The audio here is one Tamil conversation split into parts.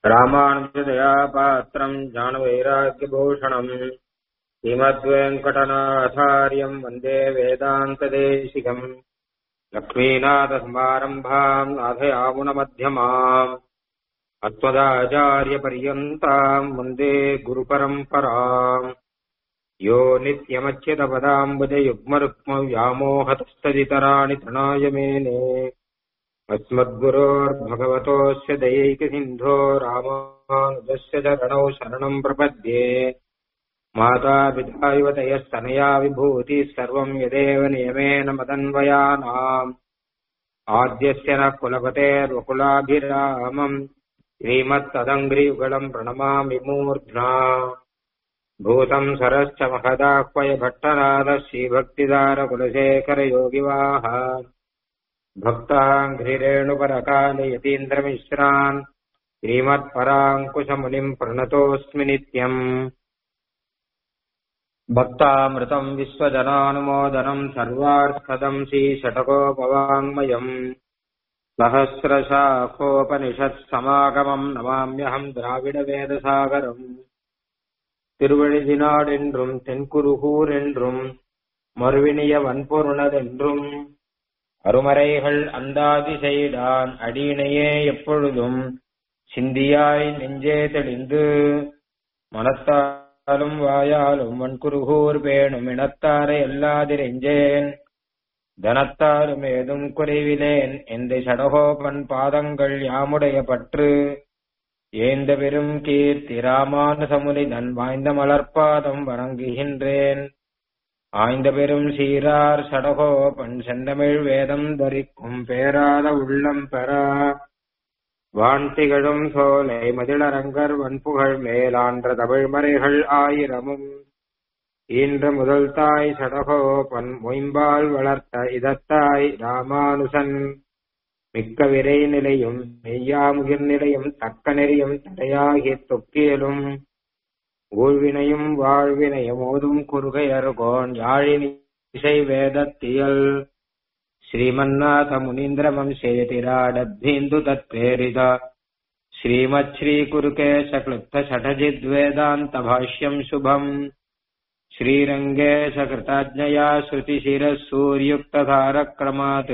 रामानुजदया पात्रम् ज्ञानवैराग्यभूषणम् श्रीमद्वेङ्कटनाथार्यम् वन्दे वेदान्तदेशिकम् लक्ष्मीनाथसमारम्भाम् नाथयामुनमध्यमाम् अस्मदाचार्यपर्यन्ताम् वन्दे गुरुपरम्पराम् यो नित्यमच्युतपदाम्बुजयुग्मरुक्मव्यामोहतस्तदितराणि तृणाय मेने अस्मद्गुरोर्भगवतोऽस्य दयैकसिन्धो रामानुजस्य चरणौ शरणम् प्रपद्ये मातापिता युवतयस्तनया विभूतिः सर्वम् यदेव नियमेन मदन्वयानाम् आद्यस्य न कुलपतेर्वकुलाभिरामम् श्रीमत्तदङ्घ्रियुगलम् प्रणमामि मूर्ध्ना भूतम् सरश्च महदाह्वय भट्टनाथः श्रीभक्तिदारकुलशेखरयोगिवाः भक्ताङ्घ्रिरेणुपरकाले यतीन्द्रमिश्रान् श्रीमत्पराङ्कुशमुनिम् प्रणतोऽस्मि नित्यम् भक्तामृतम् विश्वजनानुमोदनम् सर्वार्थदम् श्रीषटकोपवाङ्मयम् सहस्रशाखोपनिषत्समागमम् नमाम्यहम् द्राविडवेदसागरम् திருவழிதினாடென்றும் தென்குருகூர் என்றும் மறுவினிய வன்பொருணதென்றும் அருமறைகள் அந்தாதி செய்தான் அடியினையே எப்பொழுதும் சிந்தியாய் நெஞ்சே தெளிந்து மனத்தாலும் வாயாலும் வன்குருகூர் பேணும் இனத்தாரை எல்லாதிரெஞ்சேன் தனத்தாரும் ஏதும் குறைவிலேன் எந்த சடகோபன் பாதங்கள் யாமுடைய பற்று ஏந்த பெரும் கீர்த்தி ராமானுசமுனி நன் வாய்ந்த மலர்பாதம் வணங்குகின்றேன் ஆய்ந்த பெரும் சீரார் சடகோபன் செந்தமிழ் வேதம் தரிக்கும் பேராத உள்ளம் பெறா வான் திகழும் சோலை மதிலரங்கர் வன்புகழ் மேலான்ற தமிழ்மறைகள் ஆயிரமும் ஈன்ற முதல் தாய் சடகோபன் மொயம்பால் வளர்த்த இதத்தாய் ராமானுசன் மிக்க விரை நிலையும் மெய்யாமுகிர் நிலையும் தக்க நெறியும் தடையாகிய தொக்கியலும் ஊழ்வினையும் வாழ்வினையும் ஓதும் குறுகையர்கோன் யாழினி இசை வேதத்தியல் ஸ்ரீமன்னாத முனீந்திர வம்சேதிராடபீந்து தத்பேரித ஸ்ரீமத் ஸ்ரீ குருகேಶ கிளுப்த ஷடஜித்வேதாந்த பாஷ்யம் சுபம் श्रीरङ्गेश कृताज्ञया श्रुतिशिरः सूर्युक्तधारक्रमात्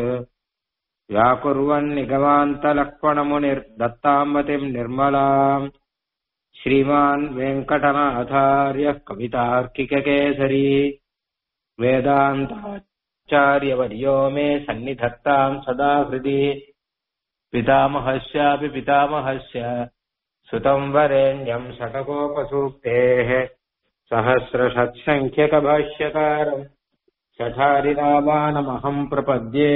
व्याकुर्वन्निगमान्तलक्ष्मणमुनिर्दत्ताम्बतिम् निर्मलाम् श्रीमान् वेङ्कटनाथार्यः कवितार्किककेसरी वेदान्ताचार्यवर्यो मे सन्निधत्ताम् सदा हृदि पितामहस्यापि पितामहस्य सुतम् वरेण्यम् षटकोपसूक्तेः सहस्रषट्सङ्ख्यकभाष्यकारम् சடாரிராமானமகம் பிரபத்யே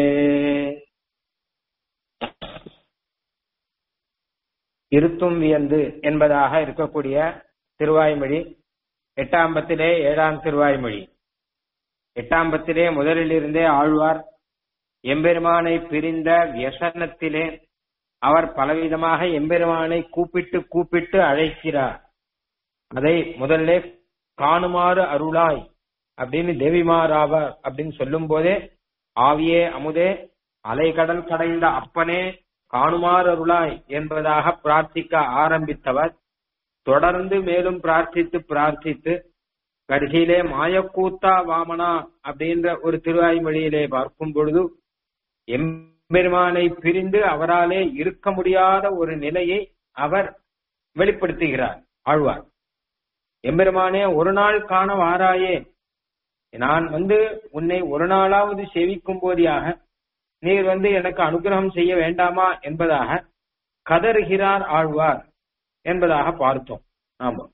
இருத்தும் வியந்து என்பதாக இருக்கக்கூடிய திருவாய்மொழி எட்டாம் பத்திலே ஏழாம் திருவாய்மொழி எட்டாம் பத்திலே முதலிலிருந்தே ஆழ்வார் எம்பெருமானை பிரிந்த வியசனத்திலே அவர் பலவிதமாக எம்பெருமானை கூப்பிட்டு கூப்பிட்டு அழைக்கிறார் அதை முதல்ல காணுமாறு அருளாய் அப்படின்னு தேவிமாராவர் அப்படின்னு சொல்லும் போதே ஆவியே அமுதே அலைகடல் கடைந்த அப்பனே காணுமாறு அருளாய் என்பதாக பிரார்த்திக்க ஆரம்பித்தவர் தொடர்ந்து மேலும் பிரார்த்தித்து பிரார்த்தித்து கடைசியிலே மாயக்கூத்தா வாமனா அப்படின்ற ஒரு திருவாய்மொழியிலே பார்க்கும் பொழுது எம்பெருமானை பிரிந்து அவராலே இருக்க முடியாத ஒரு நிலையை அவர் வெளிப்படுத்துகிறார் ஆழ்வார் எம்பெருமானே ஒரு நாள் காண வாராயே நான் வந்து உன்னை ஒரு நாளாவது சேவிக்கும் போதியாக நீர் வந்து எனக்கு அனுகிரகம் செய்ய வேண்டாமா என்பதாக கதறுகிறார் ஆழ்வார் என்பதாக பார்த்தோம் ஆமா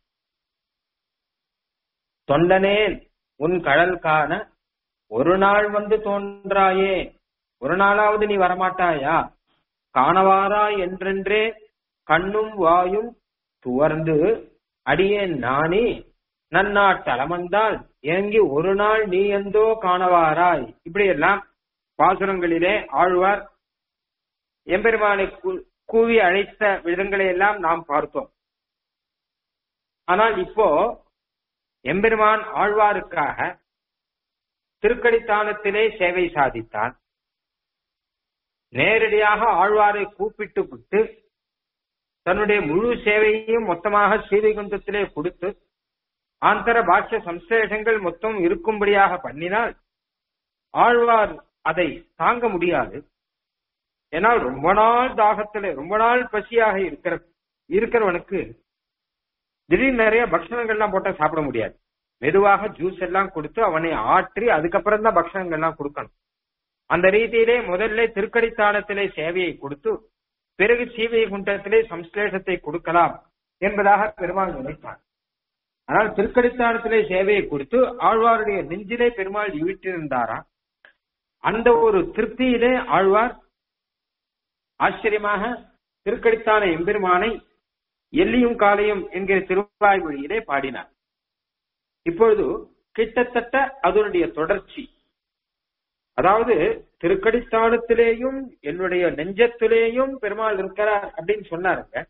தொண்டனேன் உன் கடல் காண ஒரு நாள் வந்து தோன்றாயே ஒரு நாளாவது நீ வரமாட்டாயா காணவாரா என்றென்றே கண்ணும் வாயும் துவர்ந்து அடியேன் நானே நன்னாட்டலமந்தால் ஏங்கி ஒரு நாள் நீ எந்தோ காணவாராய் இப்படி எல்லாம் பாசுரங்களிலே ஆழ்வார் எம்பெருமானை கூவி அழைத்த விதங்களை எல்லாம் நாம் பார்த்தோம் ஆனால் இப்போ எம்பெருமான் ஆழ்வாருக்காக திருக்கடித்தானத்திலே சேவை சாதித்தான் நேரடியாக ஆழ்வாரை கூப்பிட்டு விட்டு தன்னுடைய முழு சேவையையும் மொத்தமாக ஸ்ரீவைகுண்டத்திலே கொடுத்து ஆந்தர பாஷ்ய சம்சேஷங்கள் மொத்தம் இருக்கும்படியாக பண்ணினால் ஆழ்வார் அதை தாங்க முடியாது ஏன்னால் ரொம்ப நாள் தாகத்திலே ரொம்ப நாள் பசியாக இருக்கிற இருக்கிறவனுக்கு திடீர்னு நிறைய பக்ஷணங்கள்லாம் போட்டா சாப்பிட முடியாது மெதுவாக ஜூஸ் எல்லாம் கொடுத்து அவனை ஆற்றி அதுக்கப்புறம் தான் பக்ஷணங்கள்லாம் கொடுக்கணும் அந்த ரீதியிலே முதல்ல திருக்கடித்தானத்திலே சேவையை கொடுத்து பிறகு சீவை குண்டத்திலே சம்ஸ்லேஷத்தை கொடுக்கலாம் என்பதாக பெருமாள் நினைத்தார் ஆனால் திருக்கடித்தானத்திலே சேவையை கொடுத்து ஆழ்வாருடைய நெஞ்சிலே பெருமாள் வீட்டிருந்தாரா அந்த ஒரு திருப்தியிலே ஆழ்வார் ஆச்சரியமாக திருக்கடித்தான எம்பெருமானை எல்லியும் காலையும் என்கிற திருவாய்மொழியிலே பாடினார் இப்பொழுது கிட்டத்தட்ட அதனுடைய தொடர்ச்சி அதாவது திருக்கடித்தானத்திலேயும் என்னுடைய நெஞ்சத்திலேயும் பெருமாள் இருக்கிறார் அப்படின்னு சொன்னாருங்க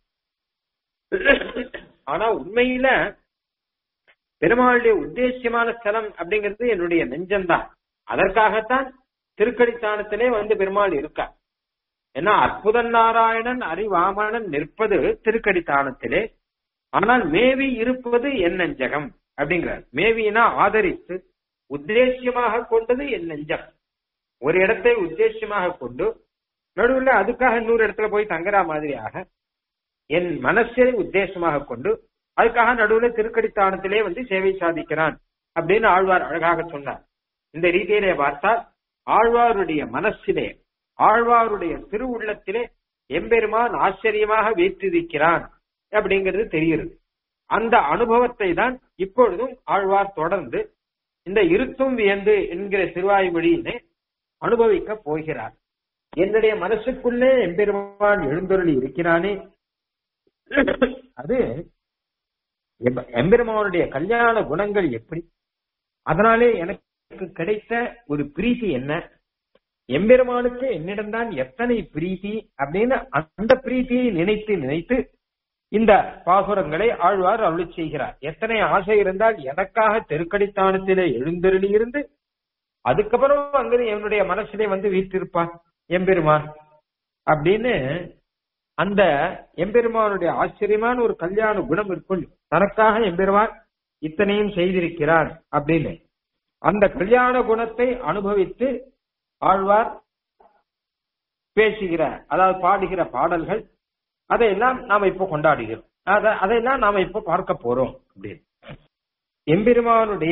ஆனா உண்மையில பெருமாளுடைய உத்தேசியமான ஸ்தலம் அப்படிங்கிறது என்னுடைய நெஞ்சம்தான் அதற்காகத்தான் திருக்கடித்தானத்திலே வந்து பெருமாள் இருக்கார் ஏன்னா அற்புத நாராயணன் அறிவாமணன் நிற்பது திருக்கடித்தானத்திலே ஆனால் மேவி இருப்பது என் நெஞ்சகம் அப்படிங்கிறார் மேவினா ஆதரித்து உத்தேசியமாக கொண்டது என் நெஞ்சம் ஒரு இடத்தை உத்தேசியமாக கொண்டு நடுவில் அதுக்காக இன்னொரு இடத்துல போய் தங்குற மாதிரியாக என் மனசை உத்தேசமாக கொண்டு அதுக்காக நடுவில் திருக்கடித்தானத்திலே வந்து சேவை சாதிக்கிறான் அப்படின்னு ஆழ்வார் அழகாக சொன்னார் இந்த ரீதியிலே பார்த்தால் ஆழ்வாருடைய மனசிலே ஆழ்வாருடைய திருவுள்ளத்திலே எம்பெருமான் ஆச்சரியமாக வீற்றிருக்கிறான் அப்படிங்கிறது தெரிகிறது அந்த அனுபவத்தை தான் இப்பொழுதும் ஆழ்வார் தொடர்ந்து இந்த இருத்தும் வியந்து என்கிற திருவாய்மொழியிலே அனுபவிக்க போகிறார் என்னுடைய மனசுக்குள்ளே எம்பெருமான் எழுந்தொருளி இருக்கிறானே அது எம்பெருமானுடைய கல்யாண குணங்கள் எப்படி அதனாலே எனக்கு கிடைத்த ஒரு பிரீத்தி என்ன எம்பெருமானுக்கு என்னிடம்தான் எத்தனை பிரீத்தி அப்படின்னு அந்த பிரீத்தியை நினைத்து நினைத்து இந்த பாசுரங்களை ஆழ்வார் அருளி செய்கிறார் எத்தனை ஆசை இருந்தால் எனக்காக தெருக்கடித்தானத்திலே எழுந்தருளி இருந்து அதுக்கப்புறம் அங்க என்னுடைய மனசிலே வந்து வீட்டிருப்பான் எம்பெருமான் அப்படின்னு அந்த எம்பெருமானுடைய ஆச்சரியமான ஒரு கல்யாண குணம் இருக்கும் தனக்காக எம்பெருமான் இத்தனையும் செய்திருக்கிறார் அப்படின்னு அந்த கல்யாண குணத்தை அனுபவித்து ஆழ்வார் பேசுகிற அதாவது பாடுகிற பாடல்கள் அதையெல்லாம் நாம இப்போ கொண்டாடுகிறோம் அத அதையெல்லாம் நாம இப்போ பார்க்க போறோம் அப்படின்னு எம்பெருமானுடைய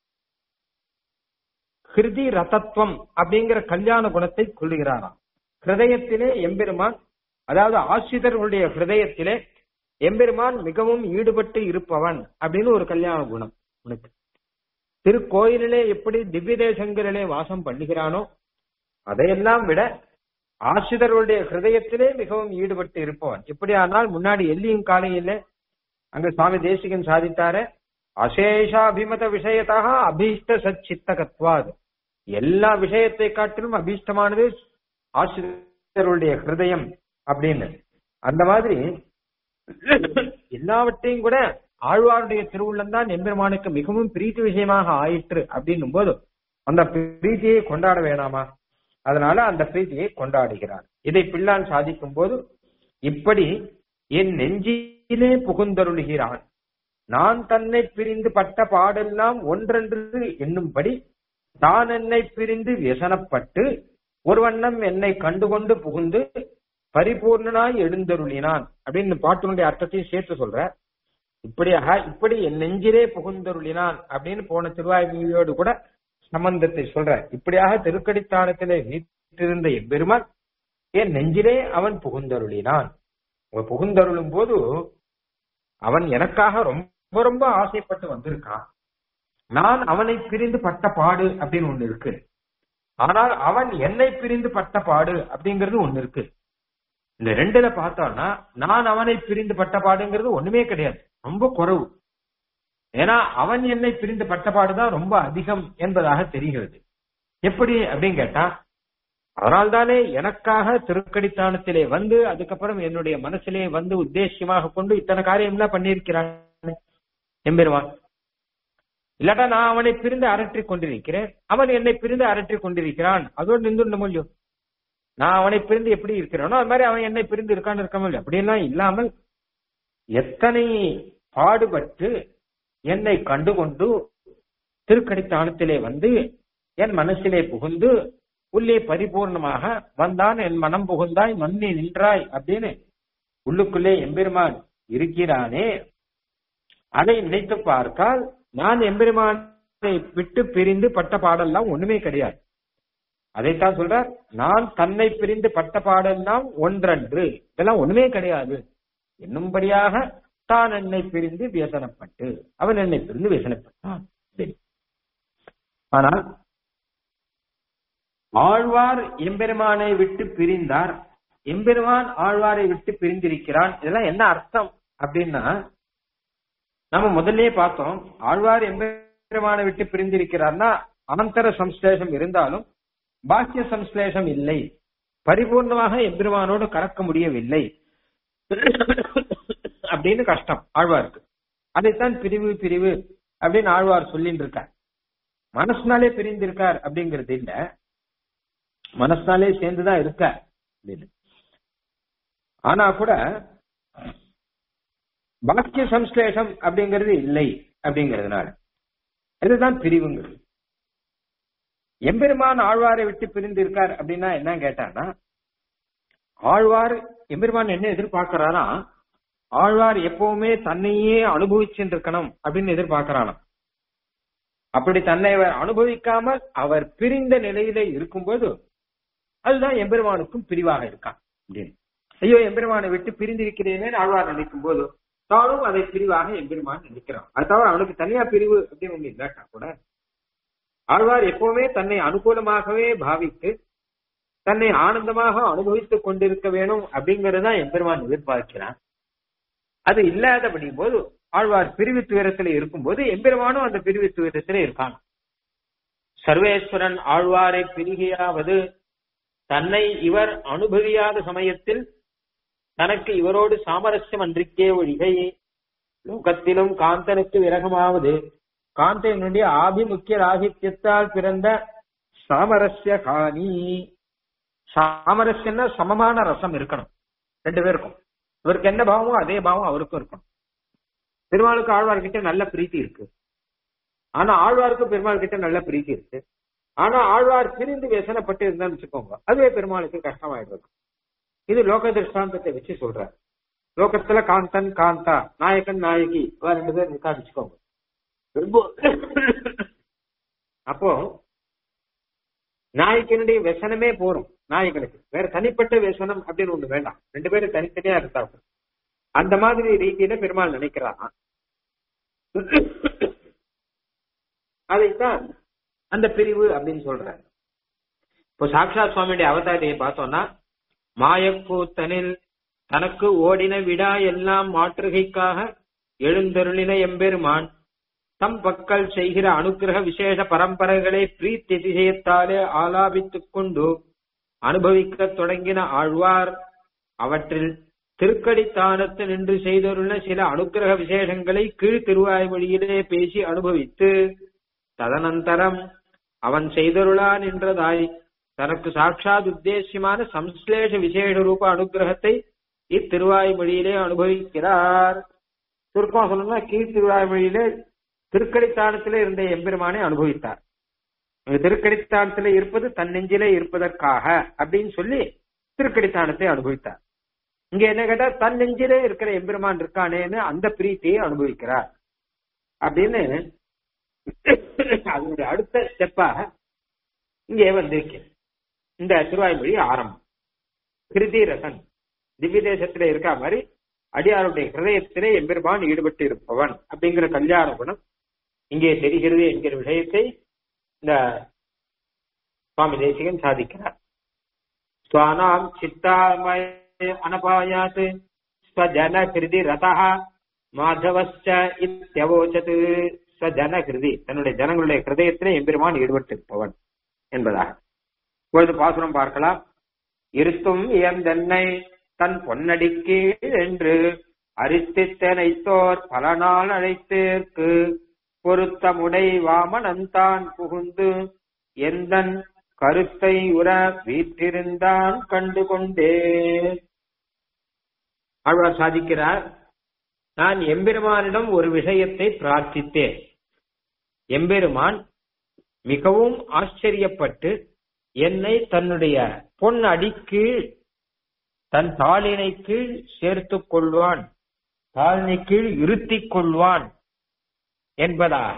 ஹிருதி ரதத்துவம் அப்படிங்கிற கல்யாண குணத்தை கொள்ளுகிறாராம் ஹிருதயத்திலே எம்பெருமான் அதாவது ஆசிரியர்களுடைய ஹிருதயத்திலே எம்பெருமான் மிகவும் ஈடுபட்டு இருப்பவன் அப்படின்னு ஒரு கல்யாண குணம் உனக்கு திருக்கோயிலிலே எப்படி திவ்ய தேசங்களிலே வாசம் பண்ணுகிறானோ அதையெல்லாம் விட ஆசிரியர்களுடைய ஹிருதயத்திலே மிகவும் ஈடுபட்டு இருப்பவன் இப்படியானால் முன்னாடி எல்லியும் காலையில அங்க சுவாமி தேசிகன் சாதித்தார அசேஷாபிமத விஷயத்தாக அபீஷ்ட சச்சித்தகத்வாது எல்லா விஷயத்தை காட்டிலும் அபீஷ்டமானது ஆசிரியர்களுடைய ஹிருதயம் அப்படின்னு அந்த மாதிரி எல்லாவற்றையும் கூட ஆழ்வாருடைய திருவுள்ளம் தான் எம்பெருமானுக்கு மிகவும் பிரீத்தி விஷயமாக ஆயிற்று அப்படின்னும் போது அந்த பிரீத்தியை கொண்டாட வேணாமா அதனால அந்த பிரீத்தியை கொண்டாடுகிறார் இதை பிள்ளான் சாதிக்கும் போது இப்படி என் நெஞ்சிலே புகுந்தருளுகிறான் நான் தன்னை பிரிந்து பட்ட பாடெல்லாம் ஒன்றென்று என்னும்படி தான் என்னை பிரிந்து வியசனப்பட்டு ஒரு வண்ணம் என்னை கண்டுகொண்டு புகுந்து பரிபூர்ணனாய் எழுந்தருளினான் அப்படின்னு பாட்டினுடைய அர்த்தத்தையும் சேர்த்து சொல்ற இப்படியாக இப்படி என் நெஞ்சிலே புகுந்தருளினான் அப்படின்னு போன திருவாய்மொழியோடு கூட சம்பந்தத்தை சொல்ற இப்படியாக திருக்கடித்தானத்திலே வீட்டிருந்த எம்பெருமான் என் நெஞ்சிலே அவன் புகுந்தருளினான் புகுந்தருளும் போது அவன் எனக்காக ரொம்ப ரொம்ப ஆசைப்பட்டு வந்திருக்கான் நான் அவனை பிரிந்து பட்ட பாடு அப்படின்னு ஒண்ணு இருக்கு ஆனால் அவன் என்னை பிரிந்து பட்ட பாடு அப்படிங்கிறது ஒண்ணு இருக்கு இந்த ரெண்டுல பார்த்தோம்னா நான் அவனை பிரிந்து பட்ட பாடுங்கிறது ஒண்ணுமே கிடையாது ரொம்ப குறைவு ஏன்னா அவன் என்னை பிரிந்து பட்ட பாடுதான் ரொம்ப அதிகம் என்பதாக தெரிகிறது எப்படி அப்படின்னு கேட்டா அதனால்தானே எனக்காக திருக்கடித்தானத்திலே வந்து அதுக்கப்புறம் என்னுடைய மனசிலே வந்து உத்தேசியமாக கொண்டு இத்தனை காரியம் எல்லாம் பண்ணியிருக்கிறான் எம்பெருமான் இல்லாட்டா நான் அவனை பிரிந்து அரற்றிக் கொண்டிருக்கிறேன் அவன் என்னை பிரிந்து அரற்றிக் கொண்டிருக்கிறான் அதோடு நின்று முடியும் நான் அவனை பிரிந்து எப்படி இருக்கிறானோ அது மாதிரி அவன் என்னை பிரிந்து இருக்கான்னு இருக்க முடியும் அப்படியெல்லாம் இல்லாமல் எத்தனை பாடுபட்டு என்னை கண்டுகொண்டு திருக்கடித்தானத்திலே வந்து என் மனசிலே புகுந்து உள்ளே பரிபூர்ணமாக வந்தான் என் மனம் புகுந்தாய் மண்ணி நின்றாய் அப்படின்னு உள்ளுக்குள்ளே எம்பெருமான் இருக்கிறானே அதை நினைத்து பார்த்தால் நான் எம்பெருமானை விட்டு பிரிந்து பட்ட பாடெல்லாம் ஒண்ணுமே கிடையாது அதைத்தான் சொல்றார் நான் தன்னை பிரிந்து பட்ட பாடெல்லாம் ஒன்றன்று இதெல்லாம் ஒண்ணுமே கிடையாது என்னும்படியாக தான் என்னை பிரிந்து வியசனப்பட்டு அவன் என்னை பிரிந்து வியசனப்பட்டான் சரி ஆனால் ஆழ்வார் எம்பெருமானை விட்டு பிரிந்தார் எம்பெருமான் ஆழ்வாரை விட்டு பிரிந்திருக்கிறான் இதெல்லாம் என்ன அர்த்தம் அப்படின்னா நம்ம முதல்லயே பார்த்தோம் ஆழ்வார் எம்பெருமானை விட்டு பிரிந்திருக்கிறார்னா அனந்தர சம்ஸ்லேஷம் இருந்தாலும் பாக்கிய சம்ஸ்லேஷம் இல்லை பரிபூர்ணமாக எம்பெருமானோடு கலக்க முடியவில்லை அப்படின்னு கஷ்டம் ஆழ்வாருக்கு அதைத்தான் பிரிவு பிரிவு அப்படின்னு ஆழ்வார் சொல்லிட்டு இருக்கார் மனசுனாலே பிரிந்திருக்கார் அப்படிங்கிறது இல்ல மனசுனாலே சேர்ந்துதான் இருக்கார் அப்படின்னு. ஆனா கூட பாக்கிய சம்ஸ்லேஷம் அப்படிங்கிறது இல்லை அப்படிங்கிறதுனால இதுதான் பிரிவுங்கிறது எம்பெருமான் ஆழ்வாரை விட்டு பிரிந்து இருக்கார் அப்படின்னா என்ன கேட்டான்னா ஆழ்வார் எம்பெருமான் என்ன எதிர்பார்க்கிறாரா ஆழ்வார் எப்பவுமே தன்னையே அனுபவிச்சுட்டு இருக்கணும் அப்படின்னு எதிர்பார்க்கிறானாம் அப்படி தன்னை அவர் அனுபவிக்காமல் அவர் பிரிந்த நிலையிலே இருக்கும்போது அதுதான் எம்பெருமானுக்கும் பிரிவாக இருக்கான் அப்படின்னு ஐயோ எம்பெருமானை விட்டு பிரிந்திருக்கிறேனே ஆழ்வார் நினைக்கும் போது தானும் அதை பிரிவாக எம்பெருமான் நினைக்கிறான் அது தவிர அவனுக்கு தனியா பிரிவு அப்படின்னு ஒண்ணு இல்லாட்டா கூட ஆழ்வார் எப்பவுமே தன்னை அனுகூலமாகவே பாவித்து தன்னை ஆனந்தமாக அனுபவித்துக் கொண்டிருக்க வேணும் அப்படிங்கறதுதான் எம்பெருமான் எதிர்பார்க்கிறான் அது இல்லாதபடி போது ஆழ்வார் பிரிவு துயரத்துல இருக்கும்போது எம்பெருமானும் அந்த பிரிவு துயரத்துல இருக்கான் சர்வேஸ்வரன் ஆழ்வாரை பிரிகையாவது தன்னை இவர் அனுபவியாத சமயத்தில் தனக்கு இவரோடு சாமரஸ்யம் அன்றிக்கே ஒழிகை லோகத்திலும் காந்தனுக்கு விரகமாவது காந்தனுடைய ஆபிமுக்கிய ராகித்யத்தால் பிறந்த சாமரஸ்ய காணி சாமரஸ்யம்னா சமமான ரசம் இருக்கணும் ரெண்டு பேருக்கும் இவருக்கு என்ன பாவமோ அதே பாவம் அவருக்கும் இருக்கணும் பெருமாளுக்கு ஆழ்வார் கிட்ட நல்ல பிரீத்தி இருக்கு ஆனா ஆழ்வாருக்கு பெருமாள் கிட்ட நல்ல பிரீத்தி இருக்கு ஆனா ஆழ்வார் பிரிந்து व्यசனப்பட்டு இருந்தான்னு வச்சுக்கோங்க அதுவே பெருமாளுக்கு கஷ்டமாயிடுறது இது லோக திருஷ்டாந்தத்தை வச்சு சொல்றாரு லோகத்துல காந்தன் காந்தா நாயகன் நாயகி இவ ரெண்டு பேர் இருக்கா வச்சுக்கோங்க ரொம்ப அப்போ நாயகனுடைய व्यசனமே போறோம் நாயகனுக்கு வேற தனிப்பட்ட व्यசனம் அப்படின்னு ஒண்ணு வேண்டாம் ரெண்டு பேரும் தனித்தனியா இருந்தாங்க அந்த மாதிரி ரீதியில பெருமாள் நினைக்கிறான் அதைத்தான் அந்த பிரிவு அப்படின்னு சொல்றாரு இப்போ சாக்ஷாத் சுவாமியுடைய அவதாரியை பார்த்தோம்னா மாயக்கூத்தனில் தனக்கு ஓடின விடா எல்லாம் மாற்றுகைக்காக எழுந்தருளின எம்பெருமான் தம் பக்கல் செய்கிற அனுக்கிரக விசேஷ பரம்பரைகளை பிரீத்தி திசையத்தாலே ஆலாபித்துக் கொண்டு அனுபவிக்கத் தொடங்கின ஆழ்வார் அவற்றில் திருக்கடித்தானத்து நின்று செய்தருள்ள சில அனுக்கிரக விசேஷங்களை கீழ் திருவாய்மொழியிலே பேசி அனுபவித்து ததனந்தரம் அவன் செய்தருளா நின்றதாய் தனக்கு சாட்சாத் உத்தேசியமான சம்ஸ்லேஷ விசேஷ ரூப அனுகிரகத்தை இத்திருவாய்மொழியிலே அனுபவிக்கிறார் சுருக்கமா சொல்லணும்னா கீழ் திருவாய்மொழியிலே திருக்கடித்தானத்திலே இருந்த எம்பெருமானை அனுபவித்தார் அங்க திருக்கடித்தானத்திலே இருப்பது தன் நெஞ்சிலே இருப்பதற்காக அப்படின்னு சொல்லி திருக்கடித்தானத்தை அனுபவித்தார் இங்க என்ன கேட்டா தன் நெஞ்சிலே இருக்கிற எம்பெருமான் இருக்கானேன்னு அந்த பிரீத்தியை அனுபவிக்கிறார் அப்படின்னு அதனுடைய அடுத்த ஸ்டெப்பாக இங்கே வந்திருக்கு இந்த திருவாய்மொழி ஆரம்பம் கிருதி ரசன் திவ்ய தேசத்துல இருக்க மாதிரி அடியாருடைய ஹிருதயத்திலே எம்பெருமான் ஈடுபட்டு இருப்பவன் அப்படிங்கிற கல்யாண குணம் இங்கே தெரிகிறது என்கிற விஷயத்தை இந்த சுவாமி தேசிகன் சாதிக்கிறார் ஸ்வானாம் சித்தாமய அனபாயாத் ஸ்வஜன கிருதி ரதா மாதவச்ச இத்தியவோச்சது ஸ்வஜன கிருதி தன்னுடைய ஜனங்களுடைய ஹிருதயத்திலே எம்பெருமான் ஈடுபட்டு இருப்பவன் என்பதாக இப்பொழுது பாசுரம் பார்க்கலாம் இருத்தும் இயந்தென்னை தன் பொன்னடிக்கு என்று அரித்தித்தனைத்தோர் பல நாள் அழைத்தேற்கு பொருத்தமுடை வாமனந்தான் புகுந்து எந்தன் கருத்தை உற வீற்றிருந்தான் கண்டு கொண்டே ஆழ்வார் சாதிக்கிறார் நான் எம்பெருமானிடம் ஒரு விஷயத்தை பிரார்த்தித்தேன் எம்பெருமான் மிகவும் ஆச்சரியப்பட்டு என்னை தன்னுடைய பொன் அடிக்கீழ் தன் தாளினை கீழ் சேர்த்துக் கொள்வான் தாளினை கீழ் இருத்திக் கொள்வான் என்பதாக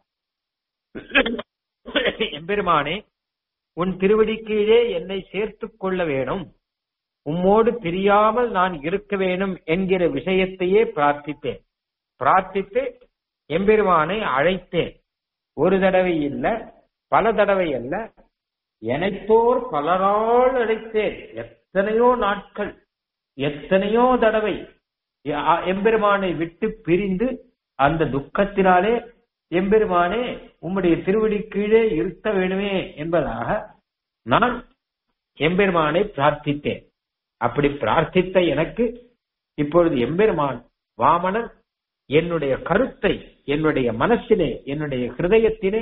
எம்பெருமானே உன் திருவடி கீழே என்னை சேர்த்துக் கொள்ள வேணும் உம்மோடு பிரியாமல் நான் இருக்க வேணும் என்கிற விஷயத்தையே பிரார்த்தித்தேன் பிரார்த்தித்து எம்பெருமானை அழைத்தேன் ஒரு தடவை இல்ல பல தடவை அல்ல எனத்தோர் பலரால் அழைத்தேன் எத்தனையோ நாட்கள் எத்தனையோ தடவை எ- எம்பெருமானை விட்டு பிரிந்து அந்த துக்கத்தினாலே எம்பெருமானே உம்முடைய திருவடி கீழே இருக்க வேணுமே என்பதாக நான் எம்பெருமானை பிரார்த்தித்தேன் அப்படி பிரார்த்தித்த எனக்கு இப்பொழுது எம்பெருமான் வாமனன் என்னுடைய கருத்தை என்னுடைய மனசிலே என்னுடைய ஹிருதயத்திலே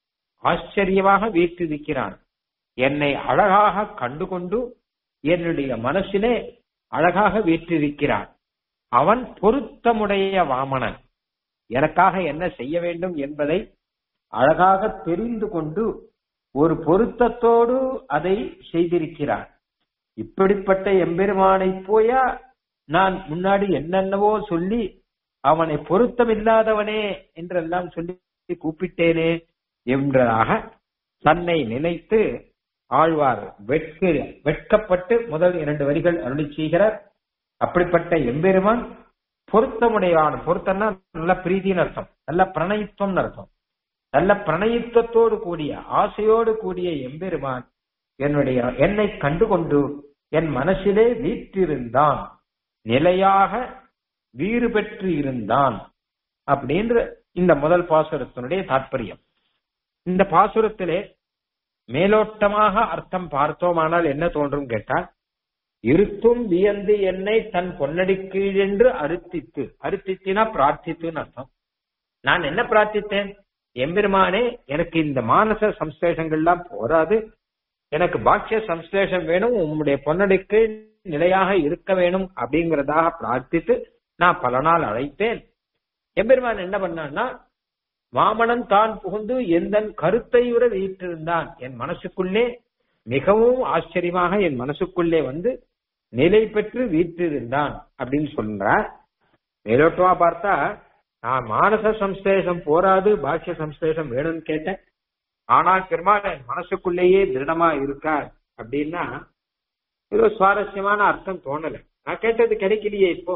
ஆச்சரியமாக வீற்றிருக்கிறான் என்னை அழகாக கண்டுகொண்டு என்னுடைய மனசிலே அழகாக வீற்றிருக்கிறான் அவன் பொருத்தமுடைய வாமனன் எனக்காக என்ன செய்ய வேண்டும் என்பதை அழகாக தெரிந்து கொண்டு ஒரு பொருத்தத்தோடு அதை செய்திருக்கிறான் இப்படிப்பட்ட எம்பெருமானை போயா நான் முன்னாடி என்னென்னவோ சொல்லி அவனை பொருத்தமில்லாதவனே என்றெல்லாம் சொல்லி கூப்பிட்டேனே என்றதாக தன்னை நினைத்து ஆழ்வார் வெட்க வெட்கப்பட்டு முதல் இரண்டு வரிகள் அருளி செய்கிறார் அப்படிப்பட்ட எம்பெருமான் பொருத்தமுடையவான் பொருத்தம்னா நல்ல பிரீதின்னு அர்த்தம் நல்ல பிரணயித்துவம்னு அர்த்தம் நல்ல பிரணயித்துவத்தோடு கூடிய ஆசையோடு கூடிய எம்பெருமான் என்னுடைய என்னை கண்டுகொண்டு என் மனசிலே வீற்றிருந்தான் நிலையாக வீறு பெற்று இருந்தான் அப்படின்ற இந்த முதல் பாசுரத்தினுடைய தாற்பயம் இந்த பாசுரத்திலே மேலோட்டமாக அர்த்தம் பார்த்தோமானால் என்ன தோன்றும் கேட்டால் இருத்தும் வியந்து என்னை தன் பொன்னடி கீழென்று அறுத்தித்து அறுத்தித்தினா பிரார்த்தித்துன்னு அர்த்தம் நான் என்ன பிரார்த்தித்தேன் எம்பெருமானே எனக்கு இந்த மானச சம்ஸ்லேஷங்கள்லாம் போராது எனக்கு பாக்கிய சம்ஸ்லேஷம் வேணும் உம்முடைய பொன்னடிக்கு நிலையாக இருக்க வேணும் அப்படிங்கறதாக பிரார்த்தித்து நான் பல நாள் அழைத்தேன் எம்பெருமான் என்ன பண்ணான்னா வாமனன் தான் புகுந்து எந்தன் கருத்தை விட வீற்றிருந்தான் என் மனசுக்குள்ளே மிகவும் ஆச்சரியமாக என் மனசுக்குள்ளே வந்து நிலை பெற்று வீற்றிருந்தான் அப்படின்னு சொல்றார் மேலோட்டமா பார்த்தா நான் மானச சம்ஸ்லேஷம் போராது பாக்கிய சம்ஸ்லேஷம் வேணும்னு கேட்டேன் ஆனால் பெருமாள் என் மனசுக்குள்ளேயே திருடமா இருக்கார் அப்படின்னா ஏதோ சுவாரஸ்யமான அர்த்தம் தோணல நான் கேட்டது கிடைக்கலையே இப்போ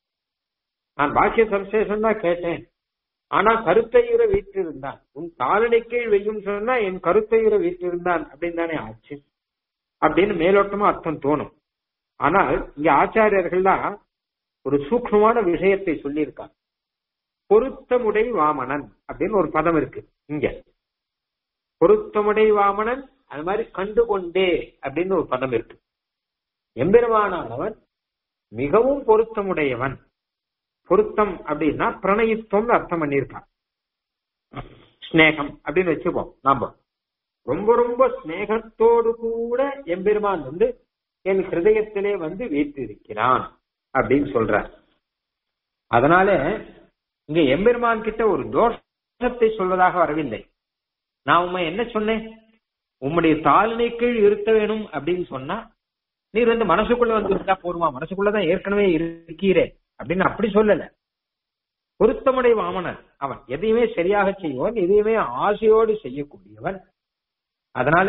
நான் பாக்கிய சம்சேஷம் தான் கேட்டேன் ஆனா கருத்தையுற வீற்றிருந்தான் உன் காலனை கீழ் வெய்யும் சொன்னா என் கருத்தையுற வீற்றிருந்தான் அப்படின்னு தானே ஆச்சு அப்படின்னு மேலோட்டமா அர்த்தம் தோணும் ஆனால் இங்க ஆச்சாரியர்கள்லாம் ஒரு சூக்ஷ்மமான விஷயத்தை சொல்லியிருக்காங்க பொருத்தமுடை வாமனன் அப்படின்னு ஒரு பதம் இருக்கு இங்க பொருத்தமுடை வாமனன் அது மாதிரி கண்டு கொண்டே அப்படின்னு ஒரு பதம் இருக்கு எம்பெருமானானவன் மிகவும் பொருத்தமுடையவன் பொருத்தம் அப்படின்னா பிரணயித்துவம் அர்த்தம் பண்ணியிருக்கான் ஸ்நேகம் அப்படின்னு வச்சுப்போம் நாம ரொம்ப ரொம்ப ஸ்நேகத்தோடு கூட எம்பெருமான் வந்து என் ஹிருதயத்திலே வந்து வீற்றிருக்கிறான் அப்படின்னு சொல்றார் அதனால இங்க எம்பெருமான் கிட்ட ஒரு தோஷத்தை சொல்வதாக வரவில்லை நான் உண்மை என்ன சொன்னேன் உம்முடைய தாழ்நிலை கீழ் இருக்க வேணும் அப்படின்னு சொன்னா நீர் வந்து மனசுக்குள்ள வந்து இருந்தா போருமா மனசுக்குள்ளதான் ஏற்கனவே இருக்கீரே அப்படின்னு அப்படி சொல்லல பொருத்தமுடைய வாமனன் அவன் எதையுமே சரியாக செய்வன் எதையுமே ஆசையோடு செய்யக்கூடியவன் அதனால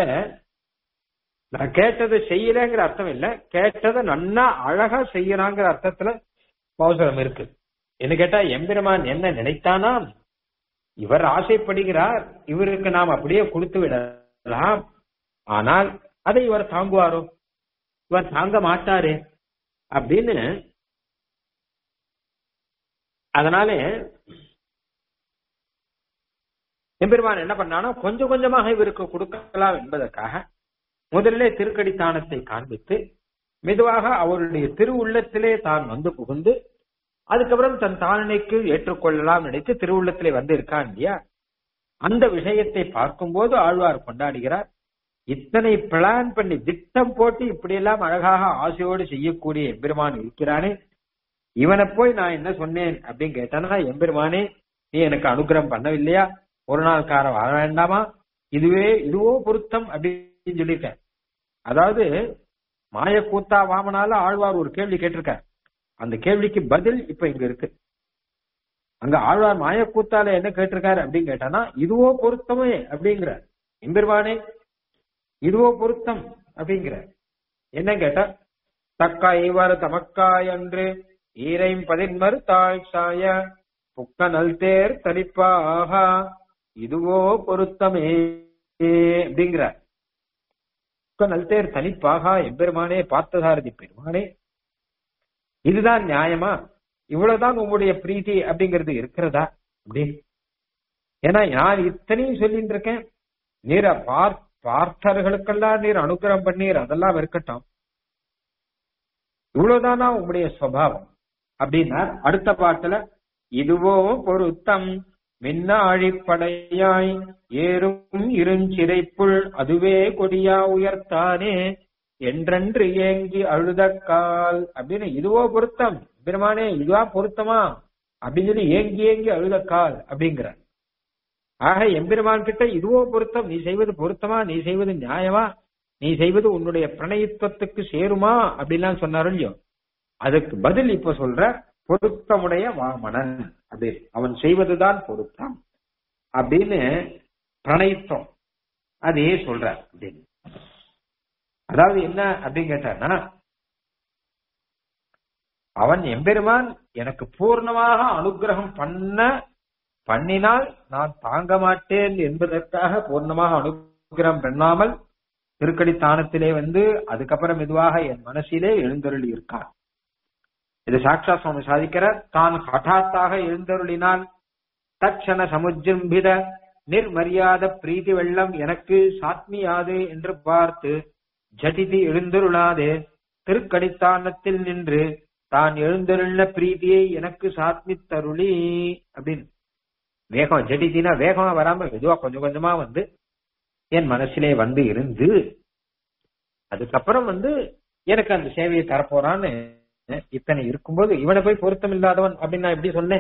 நான் கேட்டதை செய்யலங்கிற அர்த்தம் இல்ல கேட்டதை நன்னா அழகா செய்யறாங்கிற அர்த்தத்துல அவசரம் இருக்கு என்ன கேட்டா எம்பெருமான் என்ன நினைத்தானாம் இவர் ஆசைப்படுகிறார் இவருக்கு நாம் அப்படியே கொடுத்து விடலாம் ஆனால் அதை இவர் தாங்குவாரோ இவர் தாங்க மாட்டாரே அப்படின்னு அதனால எம்பெருமான் என்ன பண்ணானோ கொஞ்சம் கொஞ்சமாக இவருக்கு கொடுக்கலாம் என்பதற்காக முதலிலே திருக்கடித்தானத்தை காண்பித்து மெதுவாக அவருடைய திரு உள்ளத்திலே தான் வந்து புகுந்து அதுக்கப்புறம் தன் தாழ்நிலைக்கு ஏற்றுக்கொள்ளலாம் நினைத்து திருவுள்ளத்திலே வந்து இருக்கான் இல்லையா அந்த விஷயத்தை பார்க்கும்போது ஆழ்வார் கொண்டாடுகிறார் இத்தனை பிளான் பண்ணி திட்டம் போட்டு இப்படியெல்லாம் அழகாக ஆசையோடு செய்யக்கூடிய எம்பெருமான் இருக்கிறானே இவனை போய் நான் என்ன சொன்னேன் அப்படின்னு கேட்டானா எம்பெருமானே நீ எனக்கு அனுகிரகம் பண்ணவில்லையா ஒரு நாள் காரம் வர வேண்டாமா இதுவே இதுவோ பொருத்தம் அப்படின்னு சொல்லியிருக்கேன் அதாவது மாயக்கூத்தா வாமனால ஆழ்வார் ஒரு கேள்வி கேட்டிருக்கார் அந்த கேள்விக்கு பதில் இப்ப இங்க இருக்கு அங்க ஆழ்வார் மாயக்கூத்தால என்ன கேட்டிருக்காரு அப்படின்னு கேட்டானா இதுவோ பொருத்தமே அப்படிங்கிறார் எம்பெருமானே இதுவோ பொருத்தம் அப்படிங்கிறார் என்ன கேட்டா தக்கா இவர் தமக்காய் அன்று ஈரைம் பதின்மறு தாழ் சாய புக்க நல்தேர் தனிப்பாக இதுவோ பொருத்தமே அப்படிங்கிறார் புக்க நல்தேர் தனிப்பாக எம்பெருமானே பார்த்ததாரதி பெருமானே இதுதான் நியாயமா இவ்வளவுதான் உங்களுடைய பிரீத்தி அப்படிங்கிறது இருக்கிறதா அப்படி ஏன்னா நான் இத்தனையும் சொல்லிட்டு இருக்கேன் நீர பார் பார்த்தர்களுக்கெல்லாம் நீர் அனுகிரகம் பண்ணீர் அதெல்லாம் இருக்கட்டும் இவ்வளவுதானா உங்களுடைய சுவாவம் அப்படின்னா அடுத்த பாட்டுல இதுவோ பொருத்தம் மின்னாழிப்படையாய் ஏறும் இருஞ்சிறைப்புள் அதுவே கொடியா உயர்த்தானே என்றென்று ஏங்கி அழுதக்கால் அப்படின்னு இதுவோ பொருத்தம் பெருமானே இதுவா பொருத்தமா அப்படின்னு சொல்லி ஏங்கி ஏங்கி அழுதக்கால் அப்படிங்கிற ஆக எம்பெருமான் கிட்ட இதுவோ பொருத்தம் நீ செய்வது பொருத்தமா நீ செய்வது நியாயமா நீ செய்வது உன்னுடைய பிரணயத்துவத்துக்கு சேருமா அப்படின்லாம் சொன்னாரு இல்லையோ அதுக்கு பதில் இப்ப சொல்ற பொருத்தமுடைய வாமனன் அது அவன் செய்வதுதான் பொருத்தம் அப்படின்னு பிரணயித்தம் அதையே சொல்ற அப்படின்னு அதாவது என்ன அப்படின்னு கேட்டான்னா அவன் எம்பெருமான் எனக்கு பூர்ணமாக அனுகிரகம் பண்ண பண்ணினால் நான் தாங்க மாட்டேன் என்பதற்காக பூர்ணமாக அனுகிரகம் பண்ணாமல் திருக்கடி தானத்திலே வந்து அதுக்கப்புறம் மெதுவாக என் மனசிலே எழுந்தருளி இருக்கான் இது சாட்சா சுவாமி சாதிக்கிறார் தான் ஹఠாத்தாக எழுந்தருளினால் தட்சண சமுஜம்பித நிர்மரியாத பிரீதி வெள்ளம் எனக்கு சாத்மியாது என்று பார்த்து ஜடிதி எழுந்தருளாதே திருக்கடித்தானத்தில் நின்று தான் எழுந்தருள பிரீதியை எனக்கு சாத்மித்தருளி அப்படின்னு வேகம் ஜடிதினா வேகமா வராம மெதுவா கொஞ்சம் கொஞ்சமா வந்து என் மனசிலே வந்து இருந்து அதுக்கப்புறம் வந்து எனக்கு அந்த சேவையை தரப்போறான்னு இத்தனை இருக்கும்போது இவனை போய் பொருத்தம் இல்லாதவன் அப்படின்னு நான் எப்படி சொன்னேன்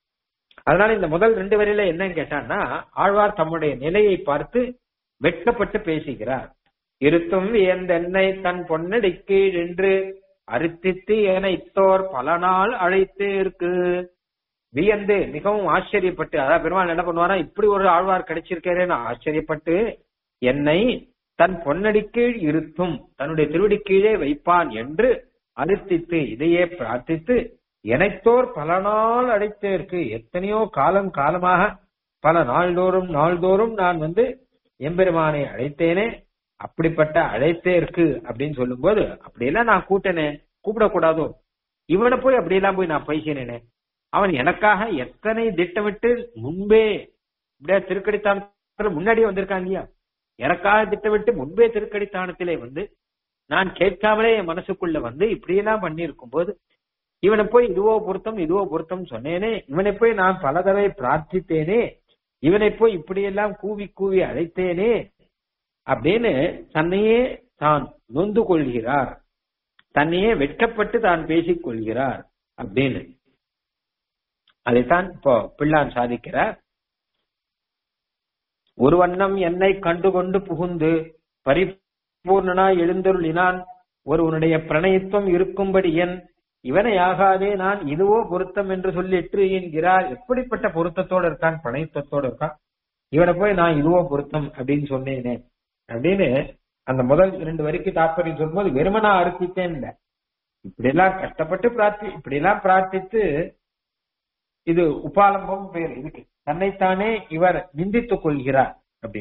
அதனால இந்த முதல் ரெண்டு வரையில என்னன்னு கேட்டான்னா ஆழ்வார் தம்முடைய நிலையை பார்த்து வெட்கப்பட்டு பேசுகிறார் இருத்தும் வியந்தென்னை தன் பொன்னடி கீழ் என்று அறுத்தித்து என இத்தோர் பல நாள் அழைத்து இருக்கு வியந்து மிகவும் ஆச்சரியப்பட்டு அதாவது பெருமாள் என்ன பண்ணுவாரா இப்படி ஒரு ஆழ்வார் கிடைச்சிருக்கிறேன்னு ஆச்சரியப்பட்டு என்னை தன் பொன்னடி கீழ் இருத்தும் தன்னுடைய திருவடி கீழே வைப்பான் என்று அறுத்தித்து இதையே பிரார்த்தித்து எனைத்தோர் பல நாள் அழைத்தேற்கு எத்தனையோ காலம் காலமாக பல நாள்தோறும் நாள்தோறும் நான் வந்து எம்பெருமானை அழைத்தேனே அப்படிப்பட்ட அழைத்தேற்கு அப்படின்னு சொல்லும்போது அப்படியெல்லாம் நான் கூட்டனே கூப்பிடக்கூடாதோ இவனை போய் அப்படியெல்லாம் போய் நான் பேசினேனே அவன் எனக்காக எத்தனை திட்டமிட்டு முன்பே இப்படியா திருக்கடித்தானத்துல முன்னாடியே வந்திருக்கான் இல்லையா எனக்காக திட்டமிட்டு முன்பே திருக்கடித்தானத்திலே வந்து நான் கேட்காமலே என் மனசுக்குள்ள வந்து இப்படியெல்லாம் பண்ணியிருக்கும் போது இவனை போய் இதுவோ பொருத்தம் இதுவோ பொருத்தம் சொன்னேனே இவனை போய் நான் பல தடவை பிரார்த்தித்தேனே இவனை போய் இப்படியெல்லாம் கூவி கூவி அழைத்தேனே அப்படின்னு தன்னையே தான் நொந்து கொள்கிறார் தன்னையே வெட்கப்பட்டு தான் பேசிக் கொள்கிறார் அப்படின்னு அதைத்தான் இப்போ பிள்ளான் சாதிக்கிறார் ஒரு வண்ணம் என்னை கண்டுகொண்டு புகுந்து பரிபூர்ணனா எழுந்தருளினான் ஒருவனுடைய பிரணயத்துவம் இருக்கும்படி என் இவனை ஆகாதே நான் இதுவோ பொருத்தம் என்று சொல்லிட்டு என்கிறார் எப்படிப்பட்ட பொருத்தத்தோடு இருக்கான் பிரணயத்துவத்தோடு இருக்கான் இவனை போய் நான் இதுவோ பொருத்தம் அப்படின்னு சொன்னேனே அப்படின்னு அந்த முதல் இரண்டு வரைக்கும் தாற்பயம் சொல்லும்போது வெறுமனா அறுத்தித்தேன் இல்ல இப்படி எல்லாம் கஷ்டப்பட்டு பிரார்த்தி இப்படி எல்லாம் பிரார்த்தித்து இது உபாலம்பம் பேர் இதுக்கு தன்னைத்தானே இவர் நிந்தித்துக் கொள்கிறார் அப்படி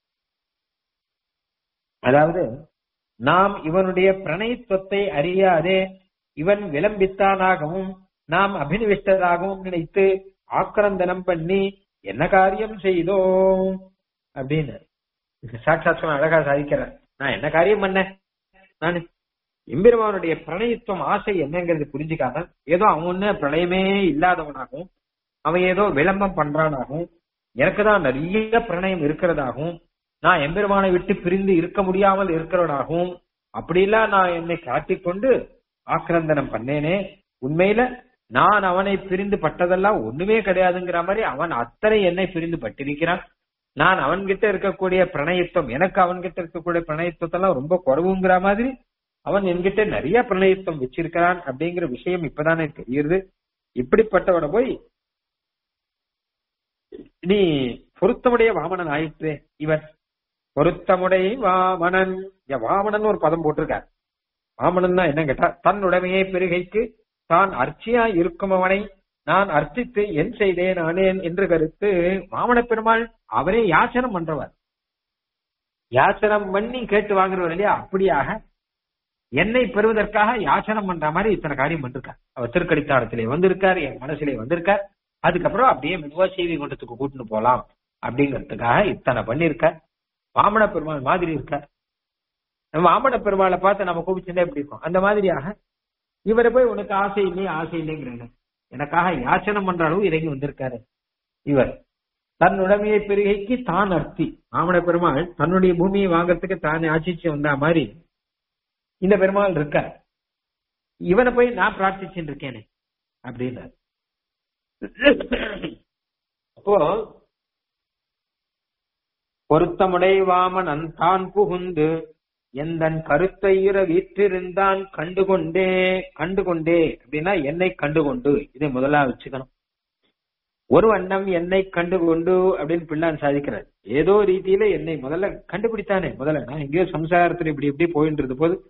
அதாவது நாம் இவனுடைய பிரணயத்துவத்தை அறியாதே இவன் விளம்பித்தானாகவும் நாம் அபினிவிஷ்டராகவும் நினைத்து ஆக்கிரந்தனம் பண்ணி என்ன காரியம் செய்தோம் அப்படின்னு சாட்சாத் அழகா சாதிக்கிறார் நான் என்ன காரியம் பண்ணேன் நானு எம்பெருமானுடைய பிரணயத்துவம் ஆசை என்னங்கிறது புரிஞ்சுக்காம ஏதோ அவன் ஒண்ணு பிரளயமே இல்லாதவனாகவும் அவன் ஏதோ விளம்பம் பண்றானாகவும் எனக்கு தான் நிறைய பிரணயம் இருக்கிறதாகவும் நான் எம்பெருமானை விட்டு பிரிந்து இருக்க முடியாமல் இருக்கிறவனாகவும் அப்படிலாம் நான் என்னை காட்டிக்கொண்டு ஆக்கிரந்தனம் பண்ணேனே உண்மையில நான் அவனை பிரிந்து பட்டதெல்லாம் ஒண்ணுமே கிடையாதுங்கிற மாதிரி அவன் அத்தனை என்னை பிரிந்து பட்டிருக்கிறான் நான் அவன்கிட்ட இருக்கக்கூடிய பிரணயத்துவம் எனக்கு அவன்கிட்ட இருக்கக்கூடிய பிரணயத்துவத்தெல்லாம் ரொம்ப குறவுங்கிற மாதிரி அவன் என்கிட்ட நிறைய பிரணயத்துவம் வச்சிருக்கிறான் அப்படிங்கிற விஷயம் இப்பதானே தெரியுது இப்படிப்பட்டவன போய் நீ பொருத்தமுடைய வாமனன் ஆயிற்றே இவன் பொருத்தமுடைய வாமனன் இங்க வாமனன் ஒரு பதம் போட்டிருக்கார் வாமனன் என்ன கேட்டா தன்னுடைமையை பெருகைக்கு தான் அர்ச்சியா இருக்கும் அவனை நான் அர்ச்சித்து என் செய்தேன் ஆனேன் என்று கருத்து வாமன பெருமாள் அவரே யாச்சனம் பண்றவர் யாச்சனம் பண்ணி கேட்டு வாங்குறவர் இல்லையா அப்படியாக என்னை பெறுவதற்காக யாச்சனம் பண்ற மாதிரி இத்தனை காரியம் பண்ணிருக்கார் அவர் திருக்கடித்தாடத்திலே வந்திருக்கார் என் மனசிலே வந்திருக்கார் அதுக்கப்புறம் அப்படியே மெதுவா செய்தி கொண்டத்துக்கு கூட்டிட்டு போலாம் அப்படிங்கிறதுக்காக இத்தனை பண்ணிருக்கார் வாமன பெருமாள் மாதிரி இருக்கார் நம்ம வாமன பெருமாளை பார்த்து நம்ம கூப்பிச்சுட்டே எப்படி இருக்கும் அந்த மாதிரியாக இவரை போய் உனக்கு ஆசை இல்லையே ஆசை இல்லைங்கிறாங்க எனக்காக யாச்சனம் பண்ற அளவு இறங்கி வந்திருக்காரு இவர் தன் உடமையை பெருகைக்கு தான் அர்த்தி வாமன பெருமாள் தன்னுடைய பூமியை வாங்கறதுக்கு தானே ஆட்சிச்சு வந்த மாதிரி இந்த பெருமாள் இருக்கார் இவனை போய் நான் பிரார்த்திச்சுட்டு இருக்கேனே அப்படின்னாரு அப்போ பொருத்தமுடை வாமனன் தான் புகுந்து எந்தன் கருத்தையுற வீற்றிருந்தான் கண்டுகொண்டே கண்டுகொண்டே அப்படின்னா என்னை கண்டுகொண்டு இதை முதலா வச்சுக்கணும் ஒரு வண்ணம் என்னை கண்டுகொண்டு அப்படின்னு பிள்ளான் சாதிக்கிறார் ஏதோ ரீதியில என்னை முதல்ல கண்டுபிடித்தானே முதல்ல நான் எங்கேயோ சம்சாரத்துல இப்படி இப்படி போயிட்டு இருந்த போது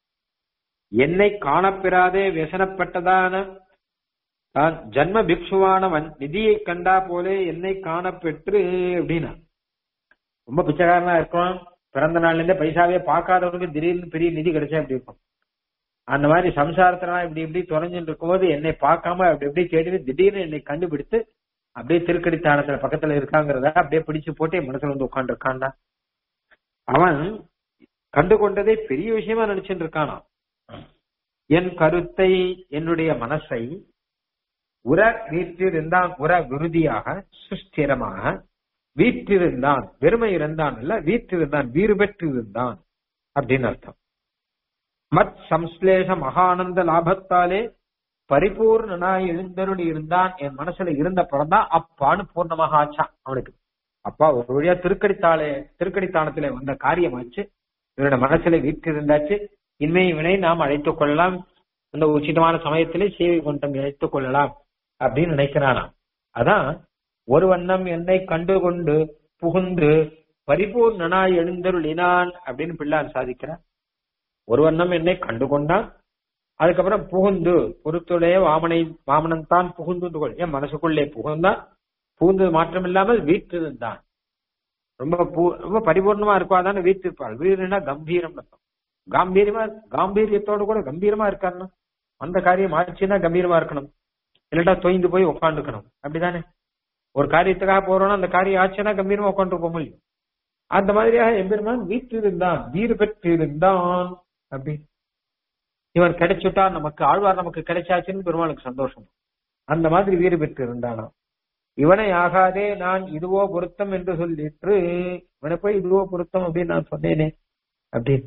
என்னை காணப்பெறாதே व्यसனப்பட்டதான தான் ஜன்ம பிக்ஷுவானவன் நிதியை கண்டா போலே என்னை காணப்பெற்று அப்படின்னா ரொம்ப பிச்சைக்காரனா இருக்கும் பிறந்த நாள்ல இருந்தே பைசாவே பார்க்காதவனுக்கு திடீர்னு பெரிய நிதி கிடைச்சா எப்படி இருக்கும் அந்த மாதிரி சம்சாரத்துல இப்படி இப்படி தொலைஞ்சுட்டு இருக்கும்போது என்னை பார்க்காம அப்படி இப்படி கேட்டு திடீர்னு என்னை கண்டுபிடித்து அப்படியே திருக்கடித்தானத்துல பக்கத்துல இருக்காங்கிறத அப்படியே பிடிச்சு போட்டு என் மனசுல வந்து உட்காந்து இருக்கான்டா அவன் கண்டு கொண்டதை பெரிய விஷயமா நினைச்சிட்டு இருக்கானா என் கருத்தை என்னுடைய மனசை உர வீற்றிருந்தான் உர விருதியாக சுஸ்திரமாக வீற்றிருந்தான் வெறுமை இருந்தான் இல்ல வீற்றிருந்தான் வீறு பெற்றிருந்தான் அப்படின்னு அர்த்தம் மத் சம்ஸ்லேஷ மகானந்த லாபத்தாலே பரிபூர்ணனாய் எழுந்தருளி இருந்தான் என் மனசுல இருந்த படம்தான் அப்பான்னு பூர்ணமாக ஆச்சான் அவனுக்கு அப்பா ஒரு வழியா திருக்கடித்தாளே திருக்கடித்தானத்திலே வந்த காரியமாச்சு இவனோட மனசுல வீற்றிருந்தாச்சு இனிமே இவனை நாம் அழைத்துக் கொள்ளலாம் அந்த உச்சிதமான சமயத்திலே சேவை கொண்டம் அழைத்துக் கொள்ளலாம் அப்படின்னு நினைக்கிறானா அதான் ஒரு வண்ணம் என்னை கண்டு கொண்டு புகுந்து பரிபூர்ணனாய் எழுந்தருளினான் அப்படின்னு பிள்ளான் சாதிக்கிறான் ஒரு வண்ணம் என்னை கண்டு கொண்டான் அதுக்கப்புறம் புகுந்து பொறுத்துடைய வாமனை வாமனன் தான் புகுந்து கொள் என் மனசுக்குள்ளே புகுந்தான் புகுந்து மாற்றம் இல்லாமல் வீற்றிருந்தான் ரொம்ப பூ ரொம்ப பரிபூர்ணமா இருக்குவாதானே வீற்றிருப்பாள் வீடுனா கம்பீரம் அர்த்தம் காம்பீரியமா காம்பீரியத்தோடு கூட கம்பீரமா இருக்காருன்னா அந்த காரியம் ஆச்சுன்னா கம்பீரமா இருக்கணும் இல்லாட்டா தொய்ந்து போய் உட்காந்துக்கணும் அப்படிதானே ஒரு காரியத்துக்காக போறோம்னா அந்த காரியம் ஆச்சுன்னா கம்பீரமா உட்காந்து போக முடியும் அந்த மாதிரியாக எம்பெருமான் வீற்றிருந்தான் வீறு பெற்றிருந்தான் அப்படி இவன் கிடைச்சுட்டா நமக்கு ஆழ்வார் நமக்கு கிடைச்சாச்சுன்னு பெருமாளுக்கு சந்தோஷம் அந்த மாதிரி வீறு பெற்று இருந்தானா இவனை ஆகாதே நான் இதுவோ பொருத்தம் என்று சொல்லிட்டு இவனை போய் இதுவோ பொருத்தம் அப்படின்னு நான் சொன்னேனே அப்படின்னு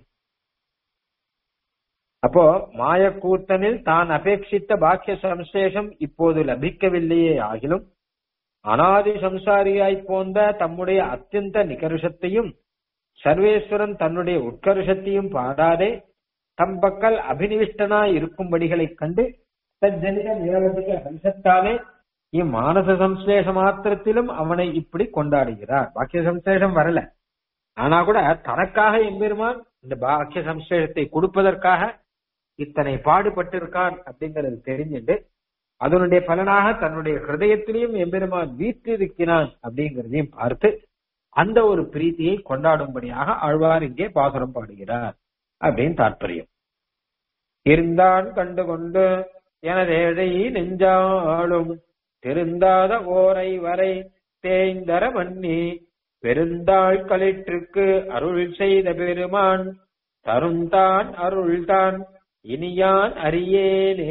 அப்போ மாயக்கூத்தனில் தான் அபேட்சித்த பாக்கிய சம்சேஷம் இப்போது லபிக்கவில்லையே ஆகிலும் அனாதி சம்சாரியாய் போந்த தம்முடைய அத்தியந்த நிகருஷத்தையும் சர்வேஸ்வரன் தன்னுடைய உட்கருஷத்தையும் பாடாதே தம் பக்கல் அபினிவிஷ்டனாய் இருக்கும்படிகளைக் கண்டு தஜ்ஜனிக நிரவதிக ஹம்சத்தாலே இம்மானச சம்சேஷ மாத்திரத்திலும் அவனை இப்படி கொண்டாடுகிறார் பாக்கிய சம்சேஷம் வரல ஆனா கூட தனக்காக எம்பெருமான் இந்த பாக்கிய சம்சேஷத்தை கொடுப்பதற்காக இத்தனை பாடுபட்டிருக்கான் அப்படிங்கறது தெரிஞ்சுட்டு அதனுடைய பலனாக தன்னுடைய ஹிருதயத்திலையும் எம்பெருமான் வீற்றிருக்கிறான் அப்படிங்கறதையும் பார்த்து அந்த ஒரு பிரீத்தியை கொண்டாடும்படியாக ஆழ்வார் இங்கே பாசுரம் பாடுகிறார் அப்படின்னு தாற்பயம் இருந்தான் கண்டுகொண்டு எனதேழை நெஞ்சாளும் திருந்தாத ஓரை வரை தேய்ந்தர மன்னி பெருந்தாள் களிற்றுக்கு அருள் செய்த பெருமான் தருந்தான் அருள்தான் இனியான் அறியேனே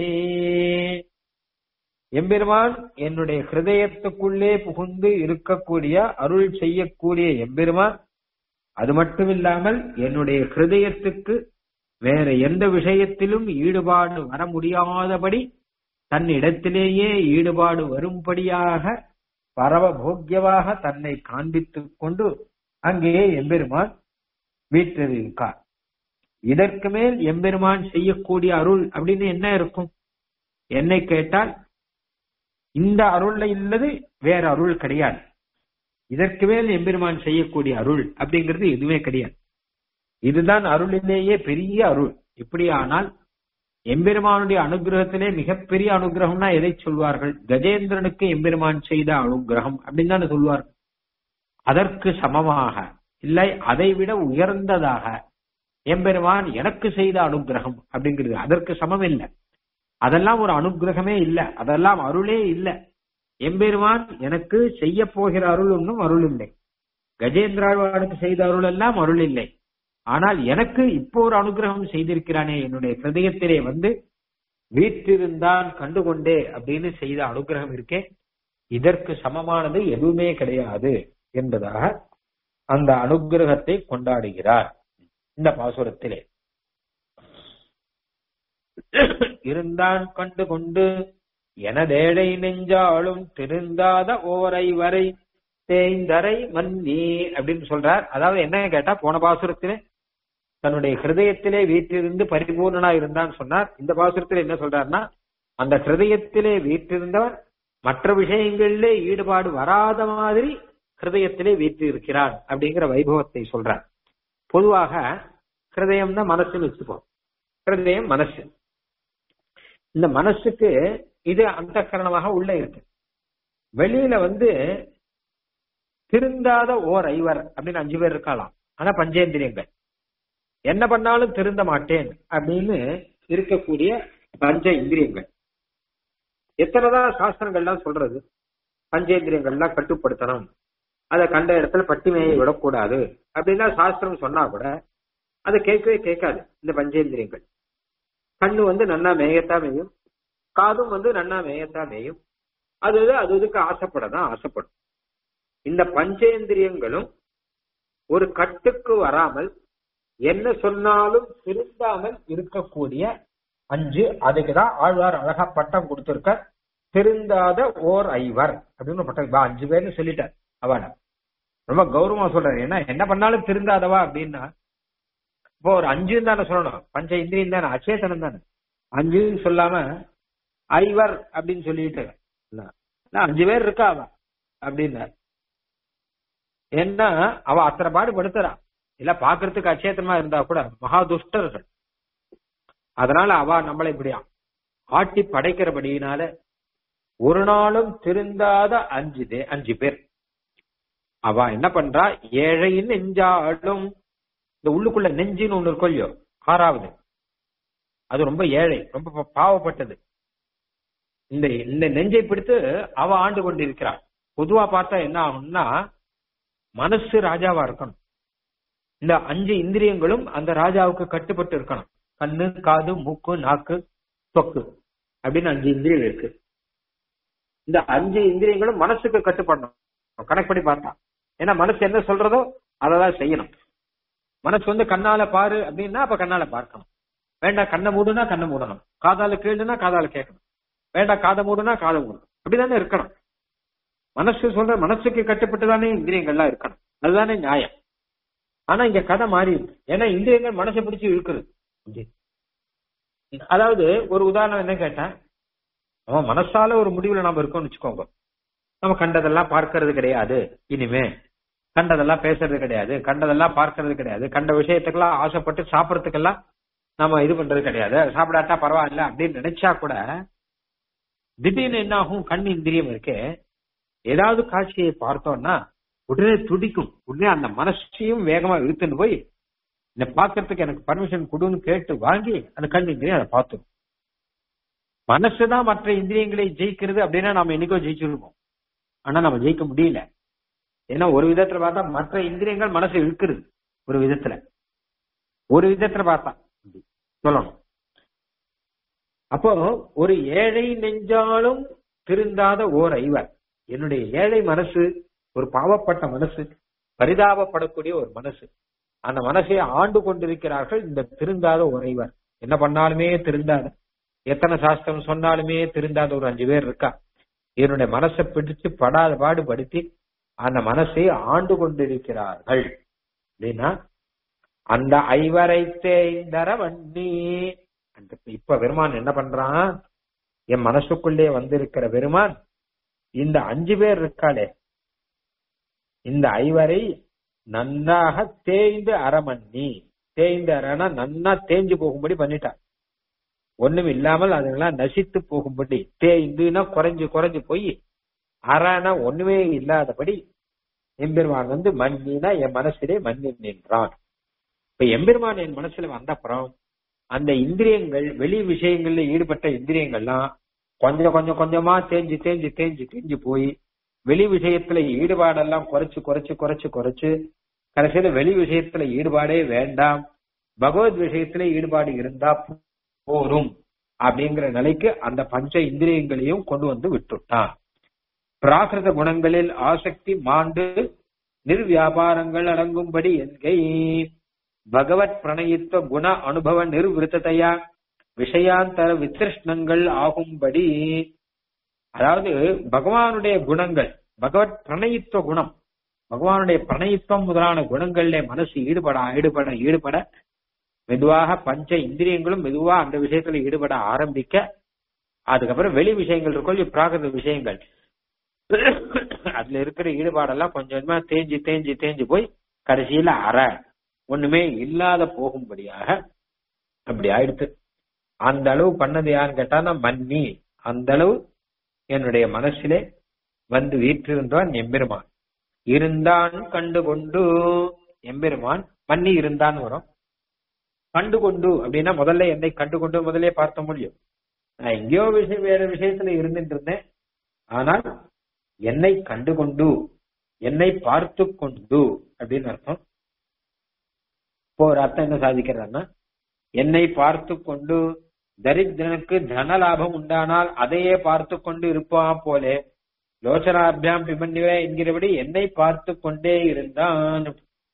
எம்பெருமான் என்னுடைய ஹிருதயத்துக்குள்ளே புகுந்து இருக்கக்கூடிய அருள் செய்யக்கூடிய எம்பெருமான் அது மட்டும் இல்லாமல் என்னுடைய ஹிருதயத்துக்கு வேற எந்த விஷயத்திலும் ஈடுபாடு வர முடியாதபடி தன்னிடத்திலேயே ஈடுபாடு வரும்படியாக பரவபோக்கியமாக தன்னை காண்பித்துக் கொண்டு அங்கேயே எம்பெருமான் வீற்றிருக்கார் இதற்கு மேல் எம்பெருமான் செய்யக்கூடிய அருள் அப்படின்னு என்ன இருக்கும் என்னை கேட்டால் இந்த அருள்ல இல்லது வேற அருள் கிடையாது இதற்கு மேல் எம்பெருமான் செய்யக்கூடிய அருள் அப்படிங்கிறது எதுவுமே கிடையாது இதுதான் அருளிலேயே பெரிய அருள் இப்படியானால் எம்பெருமானுடைய அனுகிரகத்திலே மிகப்பெரிய அனுகிரகம்னா எதை சொல்வார்கள் கஜேந்திரனுக்கு எம்பெருமான் செய்த அனுகிரகம் அப்படின்னு தானே சொல்வார்கள் அதற்கு சமமாக இல்லை அதை விட உயர்ந்ததாக எம்பெருமான் எனக்கு செய்த அனுகிரகம் அப்படிங்கிறது அதற்கு சமம் இல்லை அதெல்லாம் ஒரு அனுகிரகமே இல்ல அதெல்லாம் அருளே இல்ல எம்பெருமான் எனக்கு செய்ய போகிற அருள் ஒன்றும் அருள் இல்லை கஜேந்திராழ்வானுக்கு செய்த அருள் எல்லாம் அருள் இல்லை ஆனால் எனக்கு இப்போ ஒரு அனுகிரகம் செய்திருக்கிறானே என்னுடைய ஹிருதயத்திலே வந்து வீற்றிருந்தான் கண்டுகொண்டே அப்படின்னு செய்த அனுகிரகம் இருக்கே இதற்கு சமமானது எதுவுமே கிடையாது என்பதாக அந்த அனுகிரகத்தை கொண்டாடுகிறார் இந்த பாசுரத்திலே இருந்தான் கண்டு கொண்டு எனதேழை நெஞ்சாலும் திருந்தாத ஓரை வரை தேய்ந்தரை மன்னி அப்படின்னு சொல்றார் அதாவது என்ன கேட்டா போன பாசுரத்திலே தன்னுடைய ஹிருதயத்திலே வீற்றிருந்து பரிபூர்ணனா இருந்தான்னு சொன்னார் இந்த பாசுரத்தில் என்ன சொல்றாருன்னா அந்த ஹிருதயத்திலே வீற்றிருந்தவர் மற்ற விஷயங்களிலே ஈடுபாடு வராத மாதிரி ஹிருதயத்திலே வீற்று இருக்கிறார் அப்படிங்கிற வைபவத்தை சொல்றார் பொதுவாக ஹிருதயம் தான் மனசுன்னு வச்சுப்போம் ஹிருதயம் மனசு இந்த மனசுக்கு இது அந்த கரணமாக உள்ள இருக்கு வெளியில வந்து திருந்தாத ஓர் ஐவர் அப்படின்னு அஞ்சு பேர் இருக்கலாம் ஆனா பஞ்சேந்திரியங்கள் என்ன பண்ணாலும் திருந்த மாட்டேன் அப்படின்னு இருக்கக்கூடிய பஞ்ச இந்திரியங்கள் எத்தனைதான் சாஸ்திரங்கள்லாம் சொல்றது பஞ்சேந்திரியங்கள்லாம் கட்டுப்படுத்தணும் அதை கண்ட இடத்துல பட்டிமையை விடக்கூடாது அப்படின்னா சாஸ்திரம் சொன்னா கூட அதை கேட்கவே கேட்காது இந்த பஞ்சேந்திரியங்கள் கண்ணு வந்து நன்னா மேயத்தான் மேயும் காதும் வந்து நன்னா மேயத்தான் மேயும் அது அது இதுக்கு ஆசைப்படதான் ஆசைப்படும் இந்த பஞ்சேந்திரியங்களும் ஒரு கட்டுக்கு வராமல் என்ன சொன்னாலும் திருந்தாமல் இருக்கக்கூடிய அஞ்சு அதுக்குதான் ஆழ்வார் அழகா பட்டம் கொடுத்திருக்க திருந்தாத ஓர் ஐவர் அப்படின்னு பட்டம் அஞ்சு பேர்னு சொல்லிட்டார் அவன ரொம்ப கௌரவமா சொல்றாரு ஏன்னா என்ன பண்ணாலும் திருந்தாதவா அப்படின்னா இப்போ ஒரு அஞ்சு தானே சொல்லணும் பஞ்ச இந்திரியம் தானே அச்சேதனம் தானே அஞ்சு சொல்லாம ஐவர் அப்படின்னு சொல்லிட்டு அஞ்சு பேர் இருக்கா அவ அப்படின்னார் ஏன்னா அவ அத்தனை பாடு படுத்துறா இல்ல பாக்குறதுக்கு அச்சேத்தனமா இருந்தா கூட மகா துஷ்டர்கள் அதனால அவ நம்மளை இப்படியா ஆட்டி படைக்கிறபடியினால ஒரு நாளும் திருந்தாத அஞ்சு தே- அஞ்சு பேர் அவ என்ன பண்றா ஏழையின் நெஞ்சாலும் இந்த உள்ளுக்குள்ள நெஞ்சுன்னு ஒண்ணு இருக்கும் இல்லையோ ஆறாவது அது ரொம்ப ஏழை ரொம்ப பா- பாவப்பட்டது இந்த இந்த நெஞ்சை பிடித்து அவ ஆண்டு கொண்டிருக்கிறாள் பொதுவா பார்த்தா என்ன ஆகும்னா மனசு ராஜாவா இருக்கணும் இந்த அஞ்சு இந்திரியங்களும் அந்த ராஜாவுக்கு கட்டுப்பட்டு இருக்கணும் கண்ணு காது மூக்கு நாக்கு தொக்கு அப்படின்னு அஞ்சு இந்திரியங்கள் இருக்கு இந்த அஞ்சு இந்திரியங்களும் மனசுக்கு கட்டுப்படணும் கணக்குப்படி பார்த்தா ஏன்னா மனசு என்ன சொல்றதோ அததான் செய்யணும் மனசு வந்து கண்ணால பாரு அப்படின்னா அப்ப கண்ணால பார்க்கணும் வேண்டாம் கண்ணை மூடுனா கண்ணை மூடணும் காதால கேளுனா காதால கேட்கணும் வேண்டாம் காதை மூடுனா காதை மூடணும் அப்படிதானே இருக்கணும் மனசு சொல்ற மனசுக்கு கட்டுப்பட்டு தானே இந்திரியங்கள்லாம் இருக்கணும் அதுதானே நியாயம் ஆனா இங்க கதை மாறி இருக்கு ஏன்னா இந்திரியங்கள் மனசை பிடிச்சு இழுக்குறது அதாவது ஒரு உதாரணம் என்ன கேட்டேன் அவன் மனசால ஒரு முடிவுல நாம இருக்கோம்னு வச்சுக்கோங்க நம்ம கண்டதெல்லாம் பார்க்கறது கிடையாது இனிமே கண்டதெல்லாம் பேசுறது கிடையாது கண்டதெல்லாம் பார்க்கறது கிடையாது கண்ட விஷயத்துக்கெல்லாம் ஆசைப்பட்டு சாப்பிடறதுக்கெல்லாம் நம்ம இது பண்றது கிடையாது சாப்பிடாட்டா பரவாயில்ல அப்படின்னு நினைச்சா கூட திடீர்னு என்ன ஆகும் கண் இந்திரியம் இருக்கு ஏதாவது காட்சியை பார்த்தோம்னா உடனே துடிக்கும் உடனே அந்த மனசையும் வேகமா இழுத்துன்னு போய் இந்த பாக்குறதுக்கு எனக்கு பர்மிஷன் கொடுன்னு கேட்டு வாங்கி அந்த கண் இந்திரியம் அதை பார்த்தோம் மனசுதான் மற்ற இந்திரியங்களை ஜெயிக்கிறது அப்படின்னா நம்ம என்னைக்கோ ஜெயிச்சிருப்போம் ஆனா நம்ம ஜெயிக்க முடியல ஏன்னா ஒரு விதத்துல பார்த்தா மற்ற இந்திரியங்கள் மனசை இழுக்கிறது ஒரு விதத்துல ஒரு விதத்துல பார்த்தா அப்படி சொல்லணும் அப்போ ஒரு ஏழை நெஞ்சாலும் திருந்தாத ஓர் ஐவர் என்னுடைய ஏழை மனசு ஒரு பாவப்பட்ட மனசு பரிதாபப்படக்கூடிய ஒரு மனசு அந்த மனசை ஆண்டு கொண்டிருக்கிறார்கள் இந்த திருந்தாத உறைவர் என்ன பண்ணாலுமே திருந்தாத எத்தனை சாஸ்திரம் சொன்னாலுமே திருந்தாத ஒரு அஞ்சு பேர் இருக்கா என்னுடைய மனசை பிடிச்சு படாத பாடுபடுத்தி அந்த மனசை ஆண்டு கொண்டிருக்கிறார்கள் அப்படின்னா அந்த ஐவரை தேய்ந்தர வண்ணி அந்த இப்ப பெருமான் என்ன பண்றான் என் மனசுக்குள்ளே வந்திருக்கிற பெருமான் இந்த அஞ்சு பேர் இருக்காளே இந்த ஐவரை நன்றாக தேய்ந்து அரமண்ணி தேய்ந்து அரணா நன்னா தேஞ்சு போகும்படி பண்ணிட்டான் ஒண்ணும் இல்லாமல் அதுங்கெல்லாம் நசித்து போகும்படி தேய்ந்துன்னா குறைஞ்சு குறைஞ்சு போய் அரணா ஒண்ணுமே இல்லாதபடி எம்பெருமான் வந்து மண்ணினா என் மனசிலே மண்ணி நின்றான் இப்ப எம்பெருமான் என் மனசுல வந்த அப்புறம் அந்த இந்திரியங்கள் வெளி விஷயங்கள்ல ஈடுபட்ட இந்திரியங்கள்லாம் கொஞ்சம் கொஞ்சம் கொஞ்சமா தேஞ்சு தேஞ்சு தேஞ்சு தேஞ்சு போய் வெளி விஷயத்துல ஈடுபாடெல்லாம் குறைச்சு குறைச்சு குறைச்சு குறைச்சு கடைசியில வெளி விஷயத்துல ஈடுபாடே வேண்டாம் பகவத் விஷயத்துல ஈடுபாடு இருந்தா போரும் அப்படிங்கிற நிலைக்கு அந்த பஞ்ச இந்திரியங்களையும் கொண்டு வந்து விட்டுட்டான் பிராகிருத குணங்களில் ஆசக்தி மாண்டு நிர்வியாபாரங்கள் அடங்கும்படி என்கை பகவத் பிரணயித்துவ குண அனுபவ நிர்விருத்ததையா விஷயாந்தர வித்திருஷ்ணங்கள் ஆகும்படி அதாவது பகவானுடைய குணங்கள் பகவத் பிரணயித்துவ குணம் பகவானுடைய பிரணயித்துவம் முதலான குணங்கள்ல மனசு ஈடுபட ஈடுபட ஈடுபட மெதுவாக பஞ்ச இந்திரியங்களும் மெதுவா அந்த விஷயத்துல ஈடுபட ஆரம்பிக்க அதுக்கப்புறம் வெளி விஷயங்கள் இருக்கும் பிராகிருத விஷயங்கள் அதுல இருக்கிற ஈடுபாடெல்லாம் கொஞ்சம் கொஞ்சமா தேஞ்சு தேஞ்சு தேஞ்சு போய் கடைசியில அற ஒண்ணுமே இல்லாத போகும்படியாக அப்படி ஆயிடுத்து அந்த அளவு பண்ணது யாருன்னு கேட்டா மன்னி அந்த அளவு என்னுடைய மனசிலே வந்து வீற்றிருந்தான் எம்பெருமான் இருந்தான் கண்டு கொண்டு எம்பெருமான் மன்னி இருந்தான் வரும் கண்டு கொண்டு அப்படின்னா முதல்ல என்னை கண்டு கொண்டு முதலே பார்த்த முடியும் நான் எங்கேயோ விஷயம் வேற விஷயத்துல இருந்துட்டு இருந்தேன் ஆனால் என்னை கண்டு கொண்டு என்னை பார்த்து கொண்டு அப்படின்னு அர்த்தம் இப்போ ஒரு அர்த்தம் என்ன சாதிக்கிறான்னா என்னை பார்த்து கொண்டு தரித்திரனுக்கு தன லாபம் உண்டானால் அதையே பார்த்து கொண்டு இருப்பான் போலே லோச்சனாபியாம் பிமன்யுவே என்கிறபடி என்னை பார்த்து கொண்டே இருந்தான்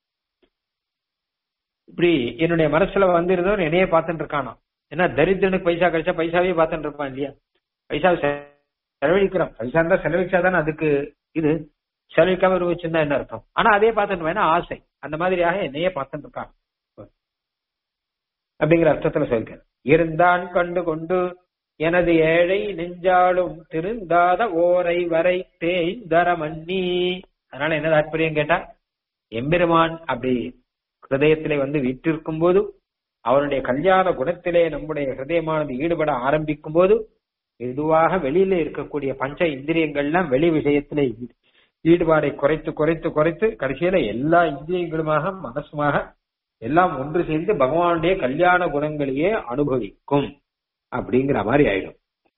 இப்படி என்னுடைய மனசுல வந்து இருந்தவன் என்னையே பார்த்துட்டு இருக்கானா ஏன்னா தரித்திரனுக்கு பைசா கிடைச்சா பைசாவே பார்த்துட்டு இருப்பான் இல்லையா பைசா செலவழிக்கிறான் பைசா இருந்தா செலவழிச்சாதானே அதுக்கு இது செலவிக்காம வச்சிருந்தா என்ன அர்த்தம் ஆனா அதே பார்த்துட்டு வேணா ஆசை அந்த மாதிரியாக என்னையே பார்த்துட்டு இருக்கான் அப்படிங்கிற அர்த்தத்துல சொல்கிறேன் இருந்தான் கண்டு கொண்டு எனது ஏழை நெஞ்சாலும் திருந்தாத ஓரை வரை தேய்ந்தர மன்னி அதனால என்ன தாற்பயம் கேட்டா எம்பெருமான் அப்படி ஹிருதயத்திலே வந்து விற்றிருக்கும் போது அவனுடைய கல்யாண குணத்திலே நம்முடைய ஹிருதயமானது ஈடுபட ஆரம்பிக்கும் போது மெதுவாக வெளியில இருக்கக்கூடிய பஞ்ச இந்திரியங்கள்லாம் வெளி விஷயத்திலே ஈடுபாடை குறைத்து குறைத்து குறைத்து கடைசியில எல்லா இந்திரியங்களுமாக மனசுமாக எல்லாம் ஒன்று சேர்ந்து பகவானுடைய கல்யாண குணங்களையே அனுபவிக்கும் அப்படிங்கிற மாதிரி ஆயிடும்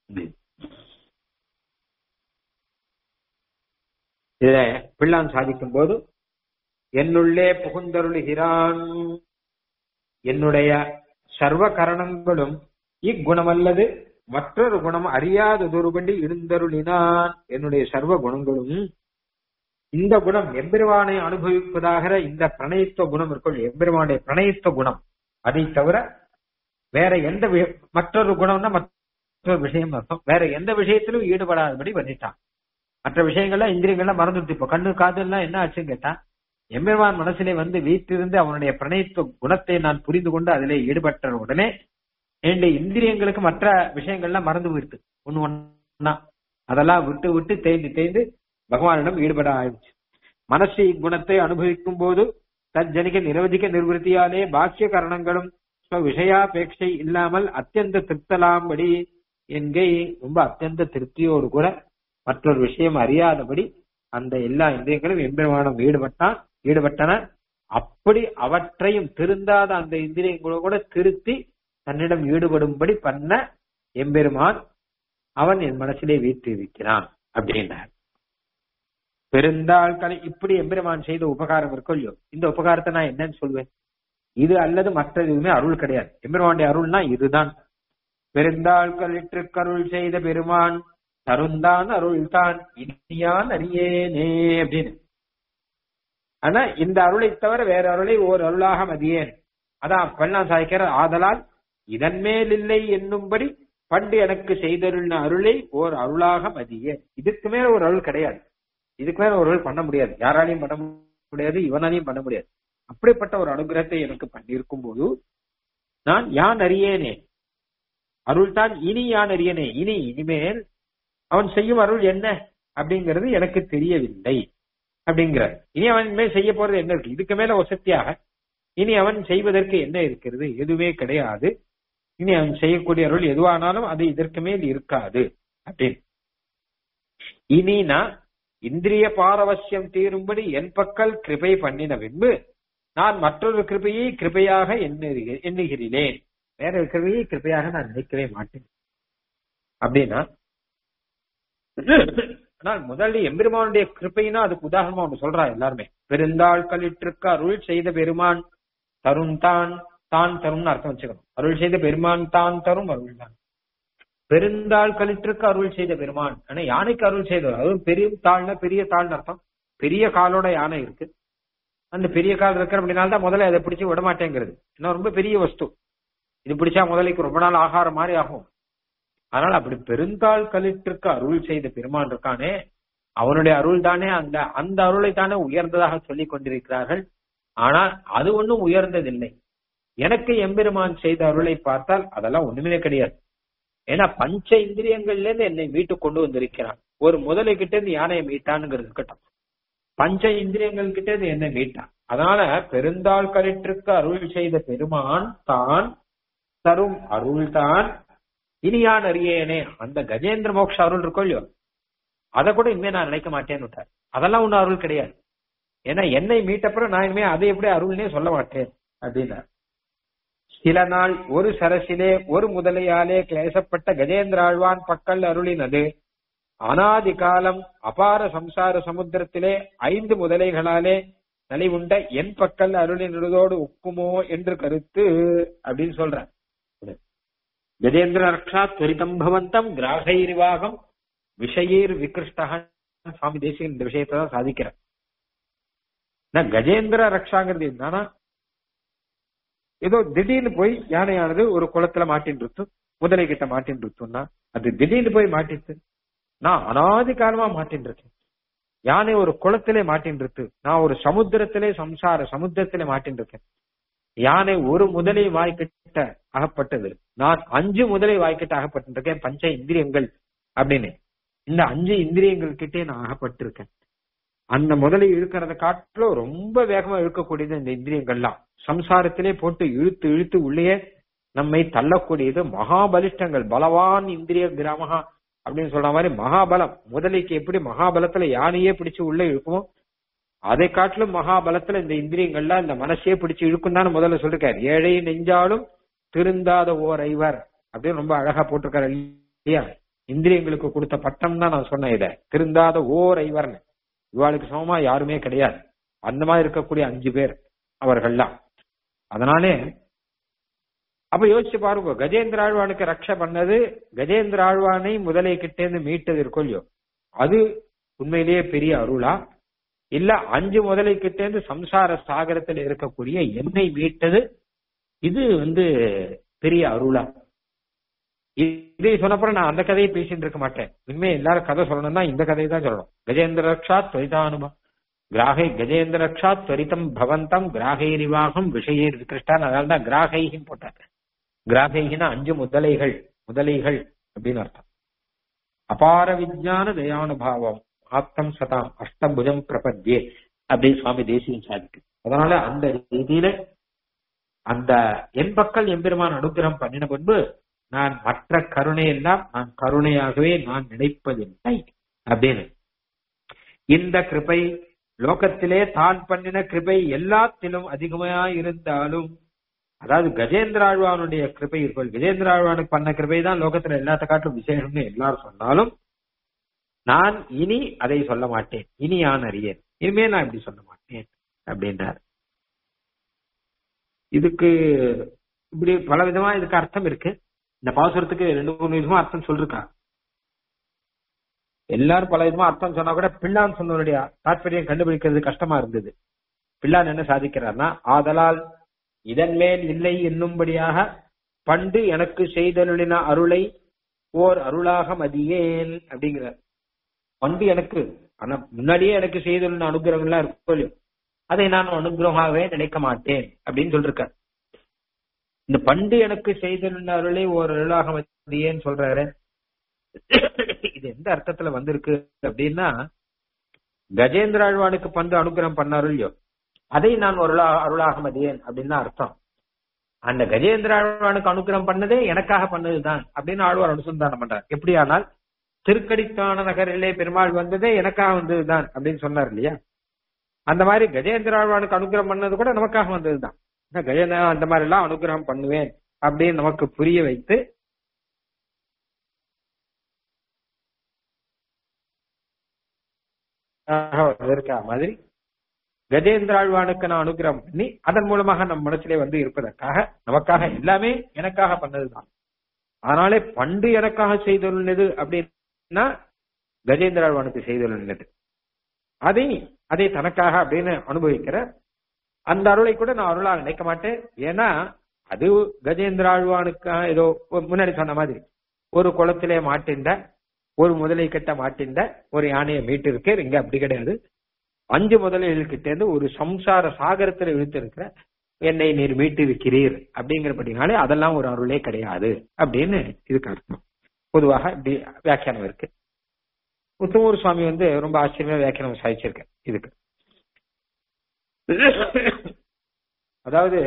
இத பிள்ளான் சாதிக்கும் போது என்னுள்ளே புகுந்தருளுகிறான் என்னுடைய சர்வ கரணங்களும் இக்குணமல்லது மற்றொரு குணம் அறியாததொருபடி இருந்தருளினான் என்னுடைய சர்வ குணங்களும் இந்த குணம் எம்பெருவானை அனுபவிப்பதாக இந்த பிரணயத்துவ குணம் இருக்கும் எம்பெருமானுடைய பிரணயத்துவ குணம் அதை தவிர வேற எந்த மற்றொரு குணம்னா மற்றொரு விஷயம் அர்த்தம் வேற எந்த விஷயத்திலும் ஈடுபடாதபடி பண்ணிட்டான் மற்ற விஷயங்கள்லாம் இந்திரியங்கள்லாம் மறந்துட்டு இப்போ கண்ணு காது எல்லாம் என்ன ஆச்சுன்னு கேட்டா எம்பெருமான் மனசிலே வந்து வீட்டிலிருந்து அவனுடைய பிரணயத்துவ குணத்தை நான் புரிந்து கொண்டு அதிலே ஈடுபட்ட உடனே என்னுடைய இந்திரியங்களுக்கு மற்ற விஷயங்கள்லாம் மறந்து போயிருக்கு ஒண்ணு ஒன்னா அதெல்லாம் விட்டு விட்டு தேய்ந்து தேய்ந்து பகவானிடம் ஈடுபட ஆயிடுச்சு மனசு இக்குணத்தை அனுபவிக்கும் போது தஜ்ஜனிக நிரவதிக்க நிர்வൃத்தியாலே பாக்கிய கரணங்களும் விஷயாபேட்சை இல்லாமல் அத்தியந்த திருப்தலாம்படி என்கை ரொம்ப அத்தியந்த திருப்தியோடு கூட மற்றொரு விஷயம் அறியாதபடி அந்த எல்லா இந்திரியங்களும் எம்பெருமானம் ஈடுபட்டான் ஈடுபட்டன அப்படி அவற்றையும் திருந்தாத அந்த இந்திரியங்களோட கூட திருத்தி தன்னிடம் ஈடுபடும்படி பண்ண எம்பெருமான் அவன் என் மனசிலே வீற்றிருக்கிறான் அப்படின்னார் பெருந்தாள் கலை இப்படி எம்பெருமான் செய்த உபகாரம் இருக்கும் இல்லையோ இந்த உபகாரத்தை நான் என்னன்னு சொல்வேன் இது அல்லது மற்ற எதுவுமே அருள் கிடையாது எம்பெருமானுடைய அருள்னா இதுதான் பெருந்தாள் கலிற்று கருள் செய்த பெருமான் தருந்தான் அருள் தான் இனியான் அறியேனே அப்படின்னு ஆனா இந்த அருளை தவிர வேற அருளை ஓர் அருளாக மதியேன் அதான் பெண்ணா சாய்க்கிற ஆதலால் இதன் மேல் இல்லை என்னும்படி பண்டு எனக்கு செய்தருளின அருளை ஓர் அருளாக மதிய இதுக்கு மேல ஒரு அருள் கிடையாது இதுக்கு மேல ஒரு அருள் பண்ண முடியாது யாராலையும் பண்ண முடியாது இவனாலையும் பண்ண முடியாது அப்படிப்பட்ட ஒரு அனுகிரகத்தை எனக்கு பண்ணியிருக்கும் போது நான் யான் அறியேனே அருள் தான் இனி யான் அறியனே இனி இனிமேல் அவன் செய்யும் அருள் என்ன அப்படிங்கிறது எனக்கு தெரியவில்லை அப்படிங்கிறார் இனி அவன் இனிமேல் செய்ய போறது என்ன இருக்கு இதுக்கு மேல வசத்தியாக இனி அவன் செய்வதற்கு என்ன இருக்கிறது எதுவுமே கிடையாது இனி அவன் செய்யக்கூடிய அருள் எதுவானாலும் அது இதற்கு மேல் இருக்காது அப்படின்னு இனி நான் இந்திரிய பாரவசியம் தீரும்படி என் பக்கல் கிருபை பண்ணின பின்பு நான் மற்றொரு கிருபையை கிருபையாக எண்ணுகிறேன் எண்ணுகிறேன் வேற ஒரு கிருபையை கிருபையாக நான் நினைக்கவே மாட்டேன் அப்படின்னா ஆனால் முதல்ல எம்பெருமானுடைய கிருப்பைனா அதுக்கு உதாரணமா ஒன்று சொல்றா எல்லாருமே பெருந்தாள் கலிற்றுக்கு அருள் செய்த பெருமான் தருண் தான் தான் தரும்னு அர்த்தம் வச்சுக்கணும் அருள் செய்த பெருமான் தான் தரும் அருள் தான் பெருந்தாள் கலிற்றுக்கு அருள் செய்த பெருமான் ஆனா யானைக்கு அருள் செய்தவர் அதுவும் பெரிய தாள்னா பெரிய தாள்னு அர்த்தம் பெரிய காலோட யானை இருக்கு அந்த பெரிய கால் இருக்கிற அப்படினால தான் முதல்ல அதை பிடிச்சு விட மாட்டேங்கிறது ஏன்னா ரொம்ப பெரிய வஸ்து இது பிடிச்சா முதலைக்கு ரொம்ப நாள் ஆகாரம் மாதிரி ஆகும் அதனால அப்படி பெருந்தாள் கலிற்றுக்கு அருள் செய்த பெருமான் இருக்கானே அவனுடைய அருள் தானே அந்த அந்த அருளை தானே உயர்ந்ததாக சொல்லிக் கொண்டிருக்கிறார்கள் ஆனால் அது ஒன்றும் உயர்ந்ததில்லை எனக்கு எம்பெருமான் செய்த அருளை பார்த்தால் அதெல்லாம் ஒண்ணுமே கிடையாது ஏன்னா பஞ்ச இந்திரியங்கள்ல இருந்து என்னை மீட்டு கொண்டு வந்திருக்கிறான் ஒரு முதலை கிட்ட இருந்து யானையை மீட்டானுங்கிறது இருக்கட்டும் பஞ்ச இந்திரியங்கள் கிட்ட இருந்து என்னை மீட்டான் அதனால பெருந்தாள் கலிற்றுக்கு அருள் செய்த பெருமான் தான் தரும் அருள் தான் இனியான் அறியேனே அந்த கஜேந்திர மோக்ஷ அருள் இருக்கோ இல்லையோ அதை கூட இனிமே நான் நினைக்க மாட்டேன்னு விட்டார் அதெல்லாம் ஒன்னும் அருள் கிடையாது ஏன்னா என்னை மீட்டப்புறம் நான் இனிமே அதை எப்படி அருள்னே சொல்ல மாட்டேன் அப்படின்னார் சில நாள் ஒரு சரசிலே ஒரு முதலையாலே கிளேசப்பட்ட கஜேந்திர ஆழ்வான் பக்கல் அருளினது அனாதி காலம் அபார சம்சார சமுத்திரத்திலே ஐந்து முதலைகளாலே நலிவுண்ட என் பக்கல் அருளினதோடு ஒக்குமோ என்று கருத்து அப்படின்னு சொல்ற கஜேந்திர ரக்ஷா துரிதம் பவந்தம் கிராகைரிவாகம் விஷயீர் விகிருஷ்டா சுவாமி தேசிகன் இந்த விஷயத்தை தான் சாதிக்கிறார் கஜேந்திர ரக்ஷாங்கிறது என்னன்னா ஏதோ திடீர்னு போய் யானையானது ஒரு குளத்துல மாட்டின் இருக்கு முதலை கிட்ட மாட்டின் இருக்குன்னா அது திடீர்னு போய் மாட்டிட்டு நான் அனாதி காலமா மாட்டின் இருக்கேன் யானை ஒரு குளத்திலே மாட்டின் இருக்கு நான் ஒரு சமுத்திரத்திலே சம்சார சமுத்திரத்திலே மாட்டின் இருக்கேன் யானை ஒரு முதலை வாய்க்கிட்ட அகப்பட்டது நான் அஞ்சு முதலை வாய்க்கிட்ட அகப்பட்டிருக்கேன் பஞ்ச இந்திரியங்கள் அப்படின்னு இந்த அஞ்சு இந்திரியங்கள் கிட்டே நான் அகப்பட்டிருக்கேன் அந்த முதலை இழுக்கிறத காட்டிலும் ரொம்ப வேகமா இழுக்கக்கூடியது இந்த இந்திரியங்கள்லாம் சம்சாரத்திலே போட்டு இழுத்து இழுத்து உள்ளே நம்மை தள்ளக்கூடியது மகாபலிஷ்டங்கள் பலவான் இந்திரிய கிராமகா அப்படின்னு சொல்ற மாதிரி மகாபலம் முதலைக்கு எப்படி மகாபலத்துல யானையே பிடிச்சு உள்ள இழுக்குமோ அதை காட்டிலும் மகாபலத்துல இந்த இந்திரியங்கள்லாம் இந்த மனசையே பிடிச்சு இழுக்கும் தான் முதல்ல சொல்லிருக்காரு ஏழை நெஞ்சாலும் திருந்தாத ஓர் ஐவர் அப்படின்னு ரொம்ப அழகா போட்டிருக்காரு இல்லையா இந்திரியங்களுக்கு கொடுத்த பட்டம் தான் நான் சொன்னேன் இத திருந்தாத ஓர் ஐவர்னு இவாளுக்கு சமமா யாருமே கிடையாது அந்த மாதிரி இருக்கக்கூடிய அஞ்சு பேர் அவர்கள்லாம் அதனாலே அப்ப யோசிச்சு பாருங்க கஜேந்திர ஆழ்வானுக்கு ரக்ஷ பண்ணது கஜேந்திர ஆழ்வானை முதலை கிட்டேந்து மீட்டது இருக்கும் இல்லையோ அது உண்மையிலேயே பெரிய அருளா இல்ல அஞ்சு முதலை கிட்டேந்து சம்சார சாகரத்தில் இருக்கக்கூடிய என்னை மீட்டது இது வந்து பெரிய அருளா இதை சொன்னப்பறம் நான் அந்த கதையை பேசிட்டு இருக்க மாட்டேன் உண்மை எல்லாரும் கதை சொல்லணும்னா இந்த கதையை தான் சொல்லணும் கஜேந்திர ரக்ஷா துவரிதானுபவம் கிராகை கஜேந்திர ரக்ஷா துவரிதம் பவந்தம் கிராகைரிவாகம் விஷயர் கிருஷ்டான் அதனால தான் கிராகைகின்னு போட்டாங்க கிராகைகினா அஞ்சு முதலைகள் முதலைகள் அப்படின்னு அர்த்தம் அபார விஜயான தயானுபாவம் ஆப்தம் சதாம் அஷ்டபுஜம் பிரபத்யே அப்படின்னு சுவாமி தேசியம் சாதிக்கு அதனால அந்த ரீதியில அந்த என் பக்கம் எம்பெருமான் அனுகிரகம் பண்ணின பின்பு நான் மற்ற கருணை எல்லாம் நான் கருணையாகவே நான் நினைப்பதில்லை அப்படின்னு இந்த கிருபை லோகத்திலே தான் பண்ணின கிருபை எல்லாத்திலும் அதிகமா இருந்தாலும் அதாவது கஜேந்திர ஆழ்வானுடைய கிருபை இருக்கும் கஜேந்திர ஆழ்வானுக்கு பண்ண கிருபை தான் லோகத்துல எல்லாத்த காட்டிலும் விசேஷம்னு எல்லாரும் சொன்னாலும் நான் இனி அதை சொல்ல மாட்டேன் இனி யான் அறியேன் இனிமே நான் இப்படி சொல்ல மாட்டேன் அப்படின்றார் இதுக்கு இப்படி பல விதமா இதுக்கு அர்த்தம் இருக்கு இந்த பாசுரத்துக்கு ரெண்டு மூணு விதமா அர்த்தம் சொல்லிருக்கா எல்லாரும் பல விதமா அர்த்தம் சொன்னா கூட பிள்ளான் சொன்னவருடைய தாற்பயம் கண்டுபிடிக்கிறது கஷ்டமா இருந்தது பிள்ளான் என்ன சாதிக்கிறார்னா ஆதலால் இதன் மேல் இல்லை என்னும்படியாக பண்டு எனக்கு செய்தருளின அருளை ஓர் அருளாக மதியேன் அப்படிங்கிறார் பண்டு எனக்கு ஆனா முன்னாடியே எனக்கு செய்துள்ள அனுகிரகம்லாம் இருக்கும் இல்லையோ அதை நான் அனுகிரகமாகவே நினைக்க மாட்டேன் அப்படின்னு சொல்லிருக்கார் இந்த பண்டு எனக்கு செய்துள்ள அருளை ஓர் அருளாக மதியேன்னு சொல்றாரு இது எந்த அர்த்தத்துல வந்திருக்கு அப்படின்னா கஜேந்திர ஆழ்வானுக்கு பண்டு அனுகிரகம் பண்ணாரு இல்லையோ அதை நான் ஒரு அருளாக மதியேன் அப்படின்னு தான் அர்த்தம் அந்த கஜேந்திர ஆழ்வானுக்கு அனுகிரகம் பண்ணதே எனக்காக பண்ணதுதான் அப்படின்னு ஆழ்வார் அனுசந்தானம் பண்றார் எப்படியானால் திருக்கடித்தான நகரிலே பெருமாள் வந்ததே எனக்காக வந்ததுதான் அப்படின்னு சொன்னார் இல்லையா அந்த மாதிரி கஜேந்திர ஆழ்வானுக்கு அனுகிரகம் பண்ணது கூட நமக்காக வந்ததுதான் கஜேந்திர அந்த மாதிரி எல்லாம் அனுகிரகம் பண்ணுவேன் அப்படின்னு நமக்கு புரிய வைத்து இருக்கா மாதிரி கஜேந்திர ஆழ்வானுக்கு நான் அனுகிரகம் பண்ணி அதன் மூலமாக நம் மனசிலே வந்து இருப்பதற்காக நமக்காக எல்லாமே எனக்காக பண்ணதுதான் அதனாலே பண்டு எனக்காக செய்துள்ளது அப்படின்னா கஜேந்திர ஆழ்வானுக்கு செய்துள்ளது அதை அதை தனக்காக அப்படின்னு அனுபவிக்கிற அந்த அருளை கூட நான் அருளாக நினைக்க மாட்டேன் ஏன்னா அது கஜேந்திர ஆழ்வானுக்காக ஏதோ முன்னாடி சொன்ன மாதிரி ஒரு குளத்திலே மாட்டின்ற ஒரு முதலை கட்ட மாட்டின்ற ஒரு யானையை மீட்டு இருக்கேன் இங்க அப்படி கிடையாது அஞ்சு முதலைகள்கிட்ட இருந்து ஒரு சம்சார சாகரத்துல இழுத்து இருக்கிற என்னை நீர் மீட்டு இருக்கிறீர் அப்படிங்கிறபடினாலே அதெல்லாம் ஒரு அருளே கிடையாது அப்படின்னு இதுக்கு அர்த்தம் பொதுவாக இப்படி வியாக்கியானம் இருக்கு உத்தமூர் சுவாமி வந்து ரொம்ப ஆச்சரியமா வியாக்கியானம் சாதிச்சிருக்க இதுக்கு அதாவது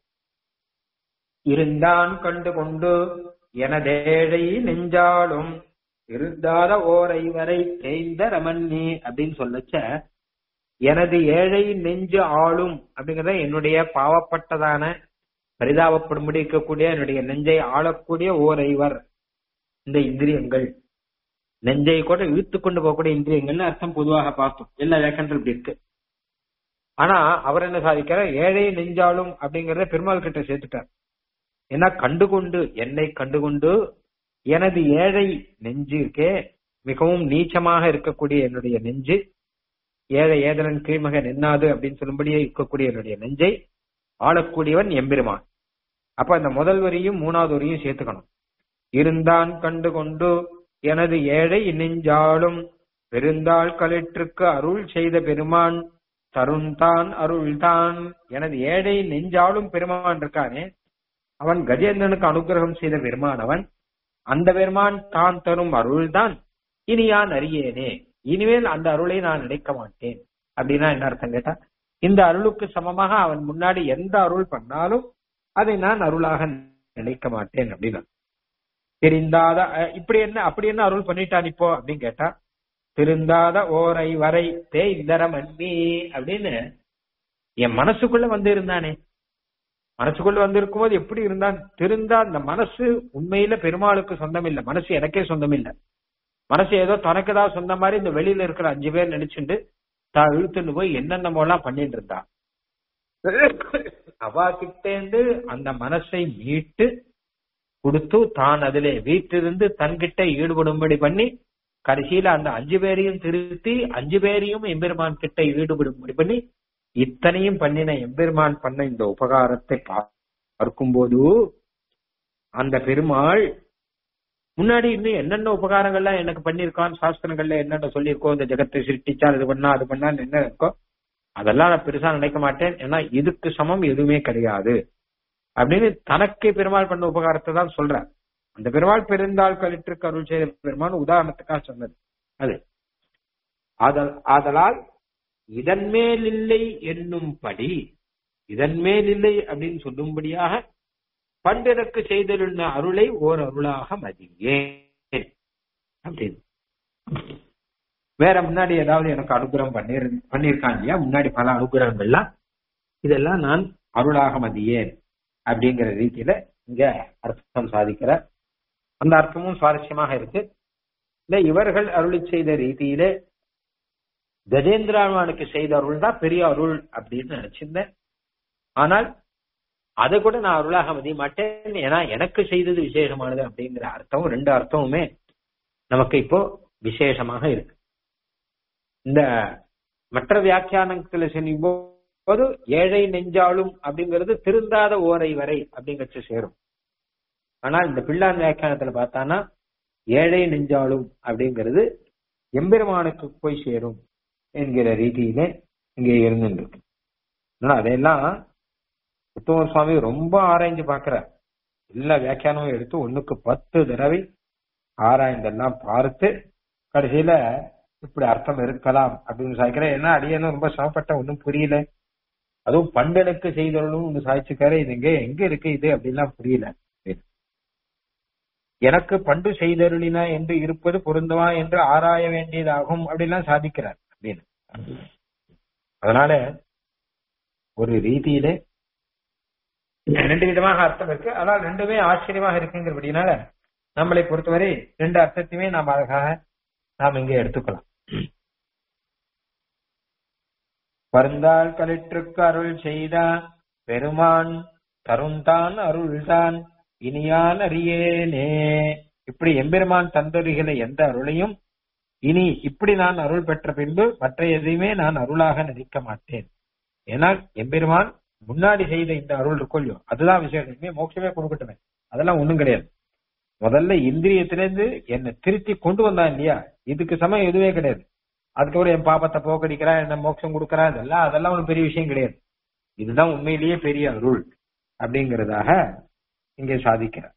இருந்தான் கண்டு கொண்டு எனதேழை நெஞ்சாலும் இருந்தாத ஓரை வரை தேய்ந்த ரமண்ணி அப்படின்னு சொல்லச்ச எனது ஏழை நெஞ்சு ஆளும் அப்படிங்கறத என்னுடைய பாவப்பட்டதான பரிதாபப்படும்படி இருக்கக்கூடிய என்னுடைய நெஞ்சை ஆளக்கூடிய ஓர் ஐவர் இந்த இந்திரியங்கள் நெஞ்சை கூட இழுத்து கொண்டு போகக்கூடிய இந்திரியங்கள்னு அர்த்தம் பொதுவாக பார்த்தோம் எல்லா வியாக்கன்றும் இப்படி இருக்கு ஆனா அவர் என்ன சாதிக்கிற ஏழை நெஞ்சாலும் அப்படிங்கறத பெருமாள் கிட்ட சேர்த்துட்டார் ஏன்னா கண்டுகொண்டு என்னை கண்டுகொண்டு எனது ஏழை நெஞ்சு இருக்கே மிகவும் நீச்சமாக இருக்கக்கூடிய என்னுடைய நெஞ்சு ஏழை ஏதலன் கீழ்மக நின்னாது அப்படின்னு சொல்லும்படியே இருக்கக்கூடிய என்னுடைய நெஞ்சை ஆளக்கூடியவன் எம்பெருமான் அப்ப அந்த முதல் வரியும் மூணாவது வரியும் சேர்த்துக்கணும் இருந்தான் கண்டு கொண்டு எனது ஏழை நெஞ்சாலும் பெருந்தாள் கலிற்றுக்கு அருள் செய்த பெருமான் தருண்தான் அருள்தான் எனது ஏழை நெஞ்சாலும் பெருமான் இருக்கானே அவன் கஜேந்திரனுக்கு அனுகிரகம் செய்த பெருமான் அவன் அந்த பெருமான் தான் தரும் அருள்தான் இனி யான் அறியேனே இனிமேல் அந்த அருளை நான் நினைக்க மாட்டேன் அப்படின்னா என்ன அர்த்தம் கேட்டா இந்த அருளுக்கு சமமாக அவன் முன்னாடி எந்த அருள் பண்ணாலும் அதை நான் அருளாக நினைக்க மாட்டேன் அப்படின்னா தெரிந்தாத இப்படி என்ன அப்படி என்ன அருள் பண்ணிட்டான் இப்போ அப்படின்னு கேட்டா திருந்தாத ஓரை வரை தேய்ந்தரம் அன்பி அப்படின்னு என் மனசுக்குள்ள வந்து இருந்தானே மனசுக்குள்ள வந்து இருக்கும்போது எப்படி இருந்தான் திருந்தா அந்த மனசு உண்மையில பெருமாளுக்கு சொந்தம் இல்ல மனசு எனக்கே சொந்தம் இல்ல மனசு ஏதோ தனக்குதான் சொந்த மாதிரி இந்த வெளியில இருக்கிற அஞ்சு பேர் நினைச்சுட்டு தான் இழுத்துட்டு போய் என்னென்னமோ எல்லாம் பண்ணிட்டு இருந்தா அவா கிட்டேந்து அந்த மனசை மீட்டு கொடுத்து தான் அதிலே வீட்டிலிருந்து தன்கிட்ட ஈடுபடும்படி பண்ணி கடைசியில அந்த அஞ்சு பேரையும் திருத்தி அஞ்சு பேரையும் எம்பெருமான் கிட்ட ஈடுபடும்படி பண்ணி இத்தனையும் பண்ணின எம்பெருமான் பண்ண இந்த உபகாரத்தை பார்க்கும்போது அந்த பெருமாள் முன்னாடி இன்னும் என்னென்ன உபகாரங்கள்லாம் எனக்கு பண்ணிருக்கான் சாஸ்திரங்கள்ல என்னென்ன சொல்லியிருக்கோம் இந்த ஜெகத்தை சிருஷ்டிச்சா இது பண்ணா அது பண்ணா என்ன இருக்கோ அதெல்லாம் நான் பெருசா நினைக்க மாட்டேன் ஏன்னா இதுக்கு சமம் எதுவுமே கிடையாது அப்படின்னு தனக்கு பெருமாள் பண்ண உபகாரத்தை தான் சொல்றார் அந்த பெருமாள் பெருந்தாள் கலிற்றுக்கு அருள் செய்த பெருமாள் உதாரணத்துக்காக சொன்னது அது ஆதலால் இதன் மேல் இல்லை என்னும்படி இதன் மேல் இல்லை அப்படின்னு சொல்லும்படியாக பண்டெனக்கு செய்தருள்ள அருளை ஓர் அருளாக மதியேன் அப்படின்னு வேற முன்னாடி ஏதாவது எனக்கு அனுகிரகம் பண்ணிரு பண்ணியிருக்கான் இல்லையா முன்னாடி பல அனுகிரகங்கள்லாம் இதெல்லாம் நான் அருளாக மதியேன் அப்படிங்கிற ரீதியில இங்க அர்த்தம் சாதிக்கிற அந்த அர்த்தமும் சுவாரஸ்யமாக இருக்கு இல்ல இவர்கள் அருளி செய்த ரீதியிலே கஜேந்திரானுக்கு செய்த அருள் தான் பெரிய அருள் அப்படின்னு நினைச்சிருந்தேன் ஆனால் அதை கூட நான் அருளாக மதிய மாட்டேன் ஏன்னா எனக்கு செய்தது விசேஷமானது அப்படிங்கிற அர்த்தம் ரெண்டு அர்த்தமுமே நமக்கு இப்போ விசேஷமாக இருக்கு இந்த மற்ற வியாக்கியானத்துல செய்யும் போது ஏழை நெஞ்சாலும் அப்படிங்கிறது திருந்தாத ஓரை வரை அப்படிங்கிறச்சு சேரும் ஆனா இந்த பிள்ளான் வியாக்கியானத்துல பார்த்தானா ஏழை நெஞ்சாலும் அப்படிங்கிறது எம்பெருமானுக்கு போய் சேரும் என்கிற ரீதியிலே இங்கே இருந்துருக்கு ஆனா அதையெல்லாம் உத்தமர் சுவாமி ரொம்ப ஆராய்ஞ்சு பார்க்கிறார் எல்லா வியாக்கியானமும் எடுத்து ஒண்ணுக்கு பத்து தடவை ஆராய்ந்தெல்லாம் பார்த்து கடைசியில இப்படி அர்த்தம் இருக்கலாம் அப்படின்னு சாய்க்கிறேன் ஏன்னா அடியனும் ரொம்ப சிரமப்பட்ட ஒன்றும் புரியல அதுவும் பண்டனுக்கு செய்தவர்களும் ஒண்ணு சாய்ச்சிக்காரு இது எங்க எங்க இருக்கு இது அப்படின்லாம் புரியல எனக்கு பண்டு செய்தருளினா என்று இருப்பது பொருந்துமா என்று ஆராய வேண்டியதாகும் அப்படின்லாம் சாதிக்கிறார் அப்படின்னு அதனால ஒரு ரீதியிலே ரெண்டு விதமாக அர்த்தம் இருக்கு ஆனால் ரெண்டுமே ஆச்சரியமாக இருக்குங்கிறபடினால நம்மளை பொறுத்தவரை ரெண்டு அர்த்தத்தையுமே நாம் அழகாக நாம் இங்கே எடுத்துக்கலாம் பருந்தாள் களிற்றுக்கு அருள் செய்த பெருமான் தருந்தான் அருள்தான் இனியான் அறியேனே இப்படி எம்பெருமான் தந்தொரிகளை எந்த அருளையும் இனி இப்படி நான் அருள் பெற்ற பின்பு மற்ற எதையுமே நான் அருளாக நினைக்க மாட்டேன் ஏனால் எம்பெருமான் முன்னாடி செய்த இந்த அருள் இருக்கொள்ளியோ அதுதான் விஷயம் இனிமே மோட்சமே கொடுக்கட்டுமே அதெல்லாம் ஒண்ணும் கிடையாது முதல்ல இந்திரியத்திலிருந்து என்னை திருத்தி கொண்டு வந்தான் இல்லையா இதுக்கு சமயம் எதுவே கிடையாது அதுக்கப்புறம் என் பாப்பத்தை போக்கடிக்கிறான் என்ன மோட்சம் கொடுக்கறான் இதெல்லாம் அதெல்லாம் ஒரு பெரிய விஷயம் கிடையாது இதுதான் உண்மையிலேயே பெரிய அருள் அப்படிங்கறதாக இங்கே சாதிக்கிறார்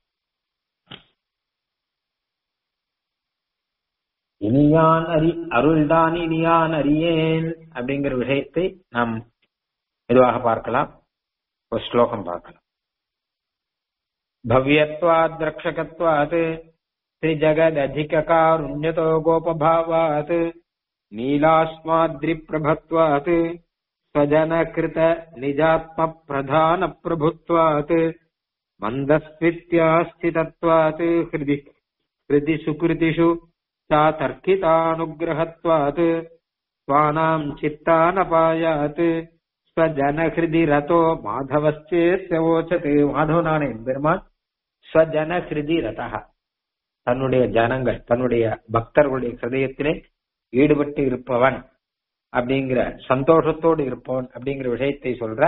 இனியான் அறி அருள்தான் இனியான் அறியேன் அப்படிங்கிற விஷயத்தை நாம் மெதுவாக பார்க்கலாம் ஒரு ஸ்லோகம் பார்க்கலாம் भव्यत्वाद् रक्षकत्वात् त्रिजगदधिककारुण्यतो गोपभावात् नीलास्माद्रिप्रभत्वात् स्वजनकृत निजात्मप्रधानप्रभुत्वात् मन्दस्मित्यास्थितत्वात् हृदि हृदि सुकृतिषु चातर्कितानुग्रहत्वात् स्वानाम् चित्तानपायात् ஸ்வஜனஹிருதி ரதோ மாதவஸ்தேசவோச்சது மாதவனான எம்பெருமான் ஸ்வஜனஹிருதி ரதா தன்னுடைய ஜனங்கள் தன்னுடைய பக்தர்களுடைய ஹிருதயத்திலே ஈடுபட்டு இருப்பவன் அப்படிங்கிற சந்தோஷத்தோடு இருப்பவன் அப்படிங்கிற விஷயத்தை சொல்ற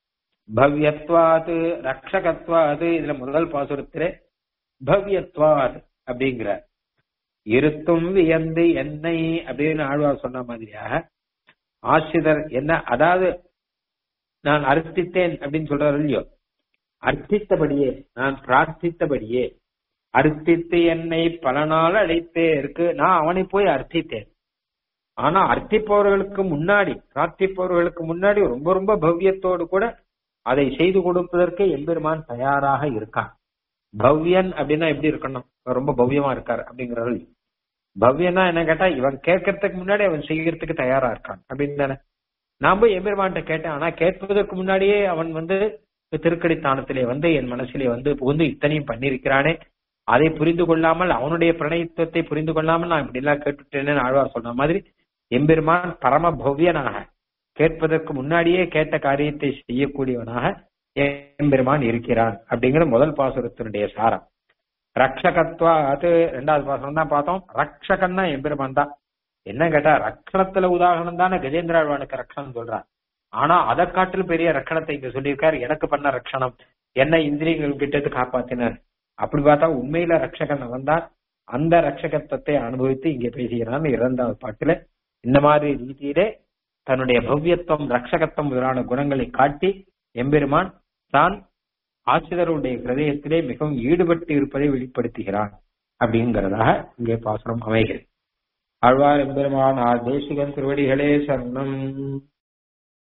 பவ்யத்வாது ரக்ஷகத்வாது இதுல முதல் பாசுரத்திலே பவ்யத்வாத் அப்படிங்கிற இருத்தும் வியந்து என்னை அப்படின்னு ஆழ்வார் சொன்ன மாதிரியாக ஆசிரியர் என்ன அதாவது நான் அர்த்தித்தேன் அப்படின்னு சொல்றாரு இல்லையோ அர்த்தித்தபடியே நான் பிரார்த்தித்தபடியே அர்த்தித்து என்னை பல நாள் அழைத்தே இருக்கு நான் அவனை போய் அர்த்தித்தேன் ஆனா அர்த்திப்பவர்களுக்கு முன்னாடி பிரார்த்திப்பவர்களுக்கு முன்னாடி ரொம்ப ரொம்ப பவ்யத்தோடு கூட அதை செய்து கொடுப்பதற்கு எம்பெருமான் தயாராக இருக்கான் பவ்யன் அப்படின்னா எப்படி இருக்கணும் ரொம்ப பவ்யமா இருக்கார் அப்படிங்கிறாரு பவ்யனா என்ன கேட்டா இவன் கேட்கறதுக்கு முன்னாடி அவன் செய்யறதுக்கு தயாரா இருக்கான் அப்படின்னு தானே நான் போய் எம்பெருமான்ட்ட கேட்டேன் ஆனா கேட்பதற்கு முன்னாடியே அவன் வந்து திருக்கடித்தானத்திலே வந்து என் மனசிலே வந்து புகுந்து இத்தனையும் பண்ணிருக்கிறானே அதை புரிந்து கொள்ளாமல் அவனுடைய பிரணயத்துவத்தை புரிந்து கொள்ளாமல் நான் இப்படி எல்லாம் கேட்டுட்டேன்னு ஆழ்வார் சொன்ன மாதிரி எம்பெருமான் பரம பவ்யனாக கேட்பதற்கு முன்னாடியே கேட்ட காரியத்தை செய்யக்கூடியவனாக எம்பெருமான் இருக்கிறான் அப்படிங்கிற முதல் பாசுரத்தினுடைய சாரம் ரக்ஷகத்வா அது ரெண்டாவது பாசுரம் தான் பார்த்தோம் ரக்ஷகன்னா எம்பெருமான் தான் என்ன கேட்டா ரக்ஷணத்துல உதாரணம் தானே கஜேந்திராழ்வானுக்கு ரக்ஷணம் சொல்றான் ஆனா அதை காட்டிலும் பெரிய ரக்ஷணத்தை இங்க சொல்லியிருக்காரு எனக்கு பண்ண ரக்ஷணம் என்ன இந்திரியங்கள் கிட்ட காப்பாத்தினார் அப்படி பார்த்தா உண்மையில ரக்ஷகன் அவன் தான் அந்த ரட்சகத்துவத்தை அனுபவித்து இங்கே பேசுகிறான் இரண்டாவது பாட்டுல இந்த மாதிரி ரீதியிலே தன்னுடைய பவ்யத்துவம் ரட்சகத்துவம் முதலான குணங்களை காட்டி எம்பெருமான் தான் ஆசிரியருடைய ஹிரதயத்திலே மிகவும் ஈடுபட்டு இருப்பதை வெளிப்படுத்துகிறான் அப்படிங்கிறதாக இங்கே பாசுரம் அமைகிறது ஆழ்வார் எம்பெருமான் ஆர் தேசிகன் திருவடிகளே சரணம்